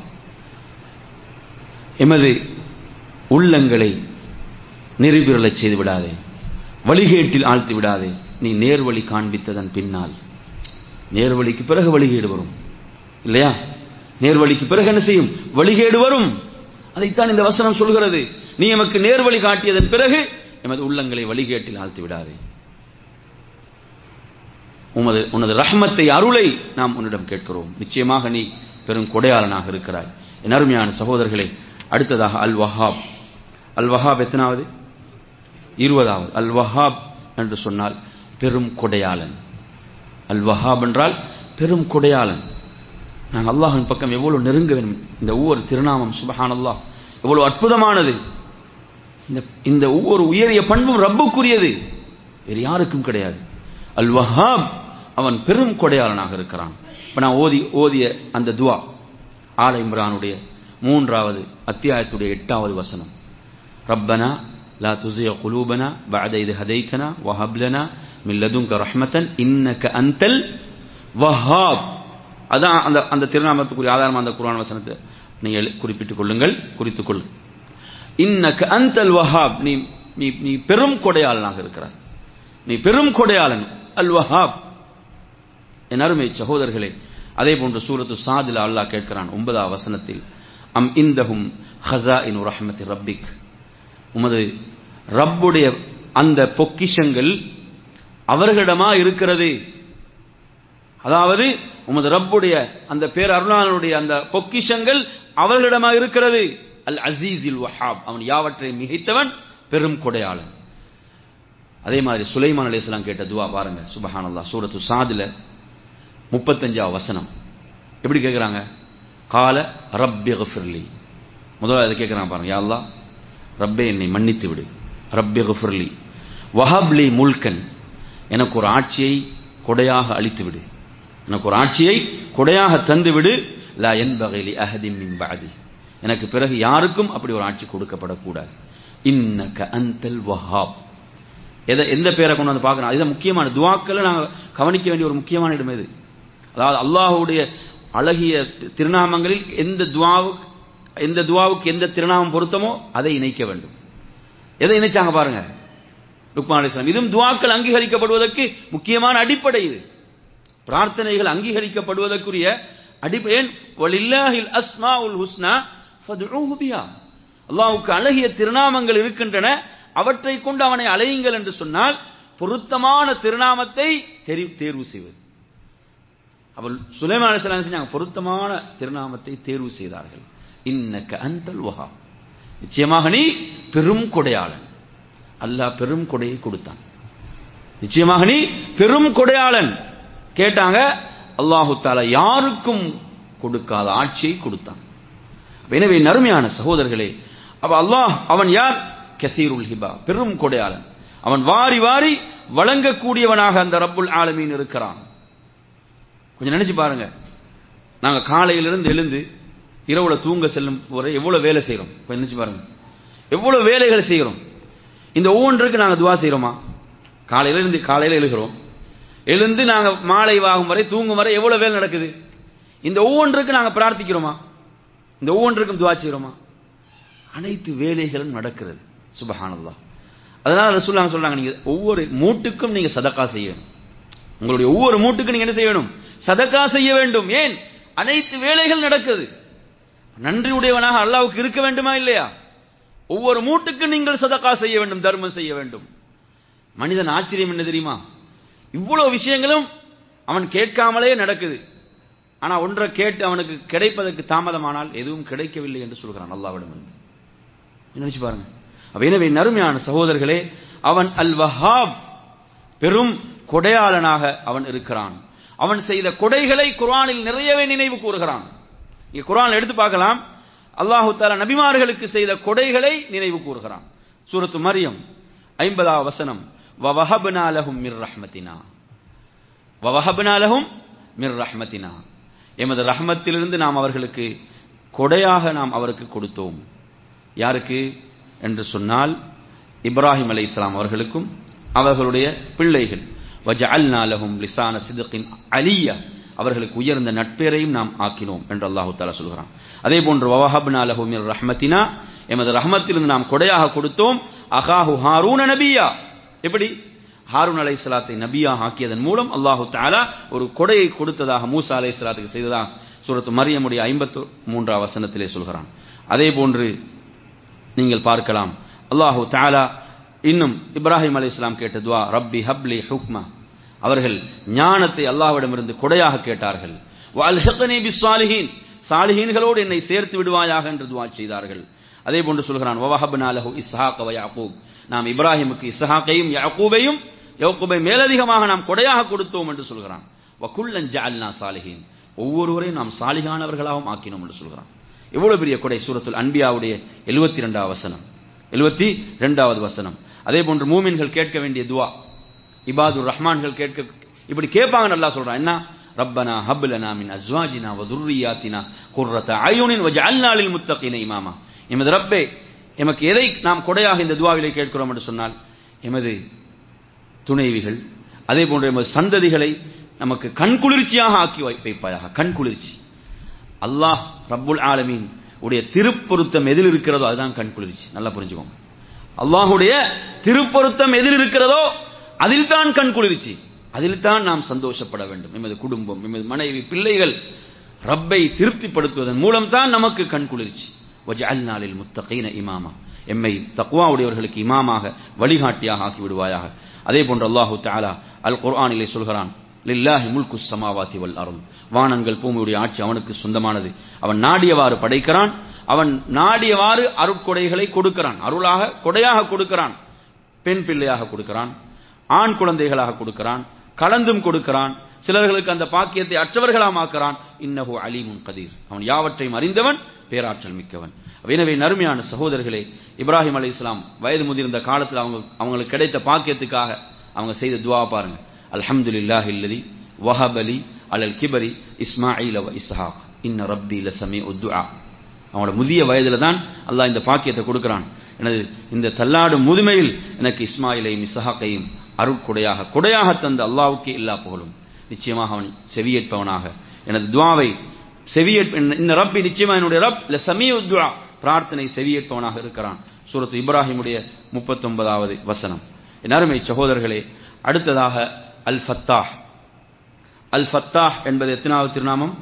எமது உள்ளங்களை நெறிபிரளச் செய்து விடாதே வழிகேட்டில் ஆழ்த்தி விடாதே நீ நேர்வழி காண்பித்ததன் பின்னால் நேர்வழிக்கு பிறகு வழிகேடு வரும் இல்லையா நேர்வழிக்கு பிறகு என்ன செய்யும் வழிகேடு வரும் அதைத்தான் இந்த வசனம் சொல்கிறது நீ எமக்கு நேர்வழி காட்டியதன் பிறகு எமது உள்ளங்களை வழிகேட்டில் ஆழ்த்தி விடாதே உமது உனது ரஹ்மத்தை அருளை நாம் உன்னிடம் கேட்கிறோம் நிச்சயமாக நீ பெரும் கொடையாளனாக இருக்கிறாய் என் அருமையான சகோதரர்களே அடுத்ததாக அல் வஹாப் அல் வஹாப் எத்தனாவது இருபதாவது அல் வஹாப் என்று சொன்னால் பெரும் கொடையாளன் அல் வஹாப் என்றால் பெரும் கொடையாளன் நாங்கள் அல்லாஹின் பக்கம் எவ்வளவு நெருங்க வேண்டும் இந்த ஒவ்வொரு திருநாமம் சுபஹான் அல்லாஹ் எவ்வளவு அற்புதமானது இந்த இந்த ஒவ்வொரு உயரிய பண்பும் ரப்புக்குரியது வேறு யாருக்கும் கிடையாது அல் வஹாப் அவன் பெரும் கொடையாளனாக இருக்கிறான் இப்ப நான் ஓதி ஓதிய அந்த துவா ஆல இம்ரானுடைய மூன்றாவது அத்தியாயத்துடைய எட்டாவது வசனம் ரப்பனா லா துசிய குலூபனா بعد إذ هديتنا وهب لنا من لدنك رحمة إنك أنت الوهاب அதான் அந்த அந்த திருநாமத்துக்குரிய ஆதாரம் அந்த குர்ஆன் வசனத்தை நீங்கள் குறிப்பிட்டுக் கொள்ளுங்கள் குறித்துக் கொள்ளுங்கள் இன்னக அந்தல் வஹாப் நீ நீ நீ பெரும் கொடையாளனாக இருக்கிறாய் நீ பெரும் கொடையாளன் அல் வஹாப் என் அருமை சகோதரர்களே அதே போன்று சூரத்து சாதில அல்லாஹ் கேட்கிறான் ஒன்பதாம் வசனத்தில் அம் இந்தஹும் ஹசா இன் ரஹ்மத்தி ரப்பிக் உமது ரப்புடைய அந்த பொக்கிஷங்கள் அவர்களிடமா இருக்கிறது அதாவது உமது ரப்புடைய அந்த பேர் அருளாளனுடைய அந்த பொக்கிஷங்கள் அவர்களிடமாக இருக்கிறது அல் அசீஸில் வஹாப் அவன் யாவற்றையும் மிகைத்தவன் பெரும் கொடையாளன் அதே மாதிரி சுலைமான் அலைஹிஸ்ஸலாம் கேட்ட துவா பாருங்க சுபஹானல்லாஹ் சூரத்து சாதுல முப்பத்தஞ்சாவது வசனம் எப்படி கேட்குறாங்க கால ரப்பி கஃபிர்லி முதல்ல அதை கேட்குறாங்க பாருங்க யா அல்லாஹ் ரப்பே என்னை மன்னித்து விடு ரப்பி கஃபிர்லி வஹப்லி முல்கன் எனக்கு ஒரு ஆட்சியை கொடையாக அளித்து விடு எனக்கு ஒரு ஆட்சியை கொடையாக தந்து விடு லா என்பகைலி அஹதிம் மின் பாதி எனக்கு பிறகு யாருக்கும் அப்படி ஒரு ஆட்சி கொடுக்கப்படக்கூடாது இன்னக அந்தல் வஹாப் எதை எந்த பேரை கொண்டு வந்து பார்க்கணும் இதுதான் முக்கியமான துவாக்களை நாங்கள் கவனிக்க வேண்டிய ஒரு முக்கியமான இடம் இது அதாவது அல்லாஹுடைய அழகிய திருநாமங்களில் எந்த துவாவுக்கு எந்த துவாவுக்கு எந்த திருநாமம் பொருத்தமோ அதை இணைக்க வேண்டும் எதை இணைச்சாங்க பாருங்க லுக்மான் அலிஸ்லாம் இதுவும் துவாக்கள் அங்கீகரிக்கப்படுவதற்கு முக்கியமான அடிப்படை இது பிரார்த்தனைகள் அங்கீகரிக்கப்படுவதற்குரிய அடிப்படை ஏன் வலில்லாஹில் அஸ்மாஉல் ஹுஸ்னா ஃபதுஊஹு பிஹா அல்லாஹ்வுக்கு அழகிய திருநாமங்கள் இருக்கின்றன அவற்றை கொண்டு அவனை அலையுங்கள் என்று சொன்னால் பொருத்தமான திருநாமத்தை தெரி- தேர்வு செய்வது அவள் சுலைமான் அலைஹிஸ்ஸலாம் செஞ்சாங்க பொருத்தமான திருநாமத்தை தேர்வு செய்தார்கள் இன்னக்க அந்தல் வஹா நிச்சயமாக நீ பெரும் கொடையாளன் அல்லாஹ் பெரும் கொடையை கொடுத்தான் நிச்சயமாக நீ பெரும் கொடையாளன் கேட்டாங்க அல்லாஹு தாலா யாருக்கும் கொடுக்காத ஆட்சியை கொடுத்தான் எனவே நறுமையான சகோதரர்களே அப்ப அல்லாஹ் அவன் யார் கசீருல் ஹிபா பெரும் கொடையாளன் அவன் வாரி வாரி வழங்கக்கூடியவனாக அந்த ரப்புல் ஆலமீன் இருக்கிறான் கொஞ்சம் நினைச்சு பாருங்க நாங்க காலையிலிருந்து எழுந்து இரவுல தூங்க செல்லும் வரை எவ்வளவு வேலை செய்றோம் கொஞ்சம் நினைச்சு பாருங்க எவ்வளவு வேலைகள் செய்கிறோம் இந்த ஒவ்வொன்றுக்கு நாங்க துவா செய்றோமா காலையில இருந்து காலையில எழுகிறோம் எழுந்து நாங்க மாலை ஆகும் வரை தூங்கும் வரை எவ்வளவு வேலை நடக்குது இந்த ஒவ்வொன்றுக்கு நாங்க பிரார்த்திக்கிறோமா இந்த ஒவ்வொன்றுக்கும் துவா செய்றோமா அனைத்து வேலைகளும் நடக்கிறது சுபஹானல்லாஹ் அதனால ரசூலுல்லாஹ் சொல்றாங்க நீங்க ஒவ்வொரு மூட்டுக்கும் நீங்க சதக்கா செய்யணும் உங்களுடைய ஒவ்வொரு மூட்டுக்கும் நீங்க என்ன செய்யணும் சதக்கா செய்ய வேண்டும் ஏன் அனைத்து வேலைகள் நடக்குது நன்றி உடையவனாக அல்லாஹ்வுக்கு இருக்க வேண்டுமா இல்லையா ஒவ்வொரு மூட்டுக்கும் நீங்கள் சதக்கா செய்ய வேண்டும் தர்மம் செய்ய வேண்டும் மனிதன் ஆச்சரியம் என்ன தெரியுமா இவ்வளவு விஷயங்களும் அவன் கேட்காமலே நடக்குது ஆனா ஒன்றை கேட்டு அவனுக்கு கிடைப்பதற்கு தாமதமானால் எதுவும் கிடைக்கவில்லை என்று சொல்கிறான் அல்லாவிடம் இருந்து நினைச்சு பாருங்க அப்ப எனவே நறுமையான சகோதரர்களே அவன் அல் வஹாப் பெரும் கொடையாளனாக அவன் இருக்கிறான் அவன் செய்த கொடைகளை குர்ஆனில் நிறையவே நினைவு கூறுகிறான் இங்க குர்ஆன் எடுத்து பார்க்கலாம் அல்லாஹு தாலா நபிமார்களுக்கு செய்த கொடைகளை நினைவு கூறுகிறான் சூரத்து மரியம் ஐம்பதாவது வசனம் வவஹப்னா லஹும் மிர் ரஹ்மத்தினா வவஹப்னா லஹும் மிர் ரஹ்மத்தினா எமது ரஹ்மத்திலிருந்து நாம் அவர்களுக்கு கொடையாக நாம் அவருக்கு கொடுத்தோம் யாருக்கு என்று சொன்னால் இப்ராஹிம் அலை இஸ்லாம் அவர்களுக்கும் அவர்களுடைய பிள்ளைகள் வஜஅல்னா லஹும் லிசான சிதக்கின் அலியா அவர்களுக்கு உயர்ந்த நட்பேரையும் நாம் ஆக்கினோம் என்று அல்லாஹு தாலா சொல்கிறான் அதே போன்று வவஹப்னா லஹு மிர் ரஹ்மத்தினா எமது ரஹ்மத்திலிருந்து நாம் கொடையாக கொடுத்தோம் அகாஹு ஹாரூன நபியா எப்படி ஹாரூன் அலை சலாத்தை நபியாக ஆக்கியதன் மூலம் அல்லாஹு தாலா ஒரு கொடையை கொடுத்ததாக மூசா அலை சலாத்துக்கு செய்ததாக சூரத்து மரியமுடைய ஐம்பத்து மூன்றாம் வசனத்திலே சொல்கிறான் அதே போன்று நீங்கள் பார்க்கலாம் அல்லாஹு தாலா இன்னும் இப்ராஹிம் அலி இஸ்லாம் கேட்ட துவா ரப்பி ஹப்லி ஹுக்மா அவர்கள் ஞானத்தை அல்லாஹ்விடமிருந்து கொடையாக கேட்டார்கள் வல்ஹிக்னி பிஸ்ஸாலிஹீன் சாலிஹீன்களோடு என்னை சேர்த்து விடுவாயாக என்று துவா செய்தார்கள் அதே போன்று சொல்கிறான் வவஹப்னா லஹு இஸ்ஹாக வ யாக்கூப் நாம் இப்ராஹிமுக்கு இஸ்ஹாக்கையும் யாக்கூபையும் யாக்கூபை மேலதிகமாக நாம் கொடையாக கொடுத்தோம் என்று சொல்கிறான் வகுல்லன் ஜஅல்னா சாலிஹீன் ஒவ்வொருவரையும் நாம் சாலிகானவர்களாகவும் ஆக்கினோம் என்று சொல்கிறான் எவ்வளவு பெரிய கொடை சூரத்துல் அன்பியாவுடைய எழுபத்தி ரெண்டாவது வசனம் எழுபத்தி ரெண்டாவது வசனம் அதே போன்று மூமின்கள் கேட்க வேண்டிய துவா இபாதுர் ரஹ்மான்கள் கேட்க இப்படி கேட்பாங்க நல்லா சொல்றான் என்ன ரப்பனா ஹப்லனா மின் அஸ்வாஜினா வ துர்ரியாத்தினா குர்ரத அயுனின் வஜஅல்னா லில் முத்தகீன இமாமா எமது ரப்பே எமக்கு எதை நாம் கொடையாக இந்த துவாவிலே கேட்கிறோம் என்று சொன்னால் எமது துணைவிகள் அதே போன்று எமது சந்ததிகளை நமக்கு கண்குளிர்ச்சியாக ஆக்கி வை- வைப்பாயாக கண்குளிர்ச்சி அல்லாஹ் ரப்புல் ஆலமீன் உடைய திருப்பொருத்தம் எதில் இருக்கிறதோ அதுதான் கண்குளிர்ச்சி நல்லா புரிஞ்சுக்கோங்க அல்லாஹுடைய திருப்பொருத்தம் எதில் இருக்கிறதோ அதில் தான் கண்குளிர்ச்சி அதில் தான் நாம் சந்தோஷப்பட வேண்டும் எமது குடும்பம் எமது மனைவி பிள்ளைகள் ரப்பை திருப்திப்படுத்துவதன் மூலம் தான் நமக்கு கண்குளிர்ச்சி வஜஅல்னா லில் முத்தகீன இமாமா எம்மை தக்வாவுடையவர்களுக்கு இமாமாக வழிகாட்டியாக ஆக்கி விடுவாயாக அதே போன்று அல்லாஹு தஆலா அல் குர்ஆனிலே சொல்கிறான் லில்லாஹி முல்கு சமாவாதி வல் அருள் வானங்கள் பூமியுடைய ஆட்சி அவனுக்கு சொந்தமானது அவன் நாடியவாறு படைக்கிறான் அவன் நாடியவாறு அருட்கொடைகளை கொடுக்கிறான் அருளாக கொடையாக கொடுக்கிறான் பெண் பிள்ளையாக கொடுக்கிறான் ஆண் குழந்தைகளாக கொடுக்கிறான் கலந்தும் கொடுக்கிறான் சிலர்களுக்கு அந்த பாக்கியத்தை அற்றவர்களாமாக்கிறான் இன்னஹு அலீமுன் கதீர் அவன் யாவற்றையும் அறிந்தவன் பேராற்றல் மிக்கவன் எனவே நறுமையான சகோதரர்களே இப்ராஹிம் அலி இஸ்லாம் வயது முதிர்ந்த காலத்தில் அவங்க அவங்களுக்கு கிடைத்த பாக்கியத்துக்காக அவங்க செய்த துவா பாருங்க அல்ஹம்துலில்லாஹி இல்லதி வஹபலி அலல் கிபரி இஸ்மாயில் வ இஸ்ஹாக் இன்ன ரப்பி லசமி உத்துஆ அவனோட முதிய வயதுல தான் அல்லாஹ் இந்த பாக்கியத்தை கொடுக்கிறான் எனது இந்த தள்ளாடும் முதுமையில் எனக்கு இஸ்மாயிலையும் இஸ்ஹாக்கையும் அருட்கொடையாக கொடையாக தந்த அல்லாவுக்கே எல்லா புகழும் நிச்சயமாக அவன் செவியேற்பவனாக எனது துவாவை செவியேற்ப இந்த ரப்பி நிச்சயமா என்னுடைய ரப் இல்ல சமீ துவா பிரார்த்தனை செவியேற்பவனாக இருக்கிறான் சூரத்து இப்ராஹிமுடைய முப்பத்தொன்பதாவது வசனம் என் அருமை சகோதரர்களே அடுத்ததாக அல் ஃபத்தாஹ் அல் ஃபத்தாஹ் என்பது எத்தனாவது திருநாமம்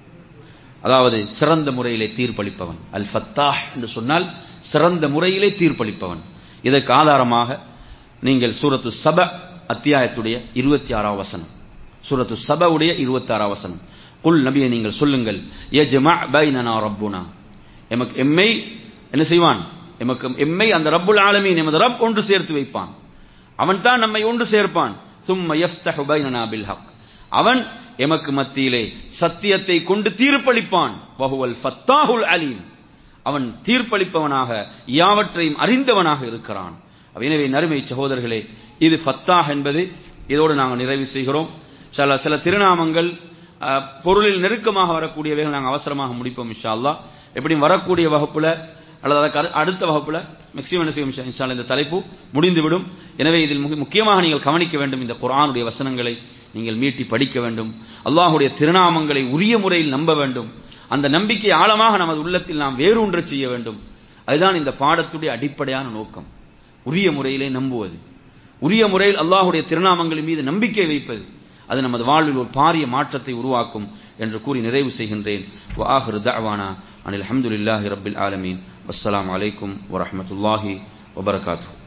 அதாவது சிறந்த முறையிலே தீர்ப்பளிப்பவன் அல் ஃபத்தாஹ் என்று சொன்னால் சிறந்த முறையிலே தீர்ப்பளிப்பவன் இதற்கு ஆதாரமாக நீங்கள் சூரத்து சப அத்தியாயத்துடைய இருபத்தி ஆறாம் வசனம் சூரத்து சபவுடைய இருபத்தி ஆறாம் வசனம் குல் நபியை நீங்கள் சொல்லுங்கள் யஜ்மா பைனனா ரப்புனா எமக்கு எம்மை என்ன செய்வான் எமக்கு எம்மை அந்த ரப்புல் ஆலமீன் எமது ரப் ஒன்று சேர்த்து வைப்பான் அவன் தான் நம்மை ஒன்று சேர்ப்பான் சும்ம யஃப்தஹு பைனனா பில் ஹக் அவன் எமக்கு மத்தியிலே சத்தியத்தை கொண்டு தீர்ப்பளிப்பான் வஹுவல் ஃபத்தாஹுல் அலீம் அவன் தீர்ப்பளிப்பவனாக யாவற்றையும் அறிந்தவனாக இருக்கிறான் எனவே நறுமை சகோதரர்களே இது ஃபத்தாஹ் என்பது இதோடு நாங்கள் நிறைவு செய்கிறோம் சில சில திருநாமங்கள் பொருளில் நெருக்கமாக வரக்கூடியவைகள் நாங்கள் அவசரமாக முடிப்போம் இன்ஷா அல்லா எப்படியும் வரக்கூடிய வகுப்புல அல்லது அதற்கு அடுத்த வகுப்புல மேக்சிமம் என்ன செய்யும் இன்ஷா இந்த தலைப்பு முடிந்துவிடும் எனவே இதில் முக்கியமாக நீங்கள் கவனிக்க வேண்டும் இந்த குரானுடைய வசனங்களை நீங்கள் மீட்டி படிக்க வேண்டும் அல்லாஹுடைய திருநாமங்களை உரிய முறையில் நம்ப வேண்டும் அந்த நம்பிக்கை ஆழமாக நமது உள்ளத்தில் நாம் வேரூன்ற செய்ய வேண்டும் அதுதான் இந்த பாடத்துடைய அடிப்படையான நோக்கம் உரிய முறையிலே நம்புவது உரிய முறையில் அல்லாஹுடைய திருநாமங்களின் மீது நம்பிக்கை வைப்பது அது நமது வாழ்வில் ஒரு பாரிய மாற்றத்தை உருவாக்கும் என்று கூறி நிறைவு செய்கின்றேன் வாஹிர் தஅவானா அனில் அஹமதுல்லாஹி ரபில் ஆலமீன் அஸ்ஸலாமு அலைக்கும் வரஹமத்துல்லாஹி வபரகாத்து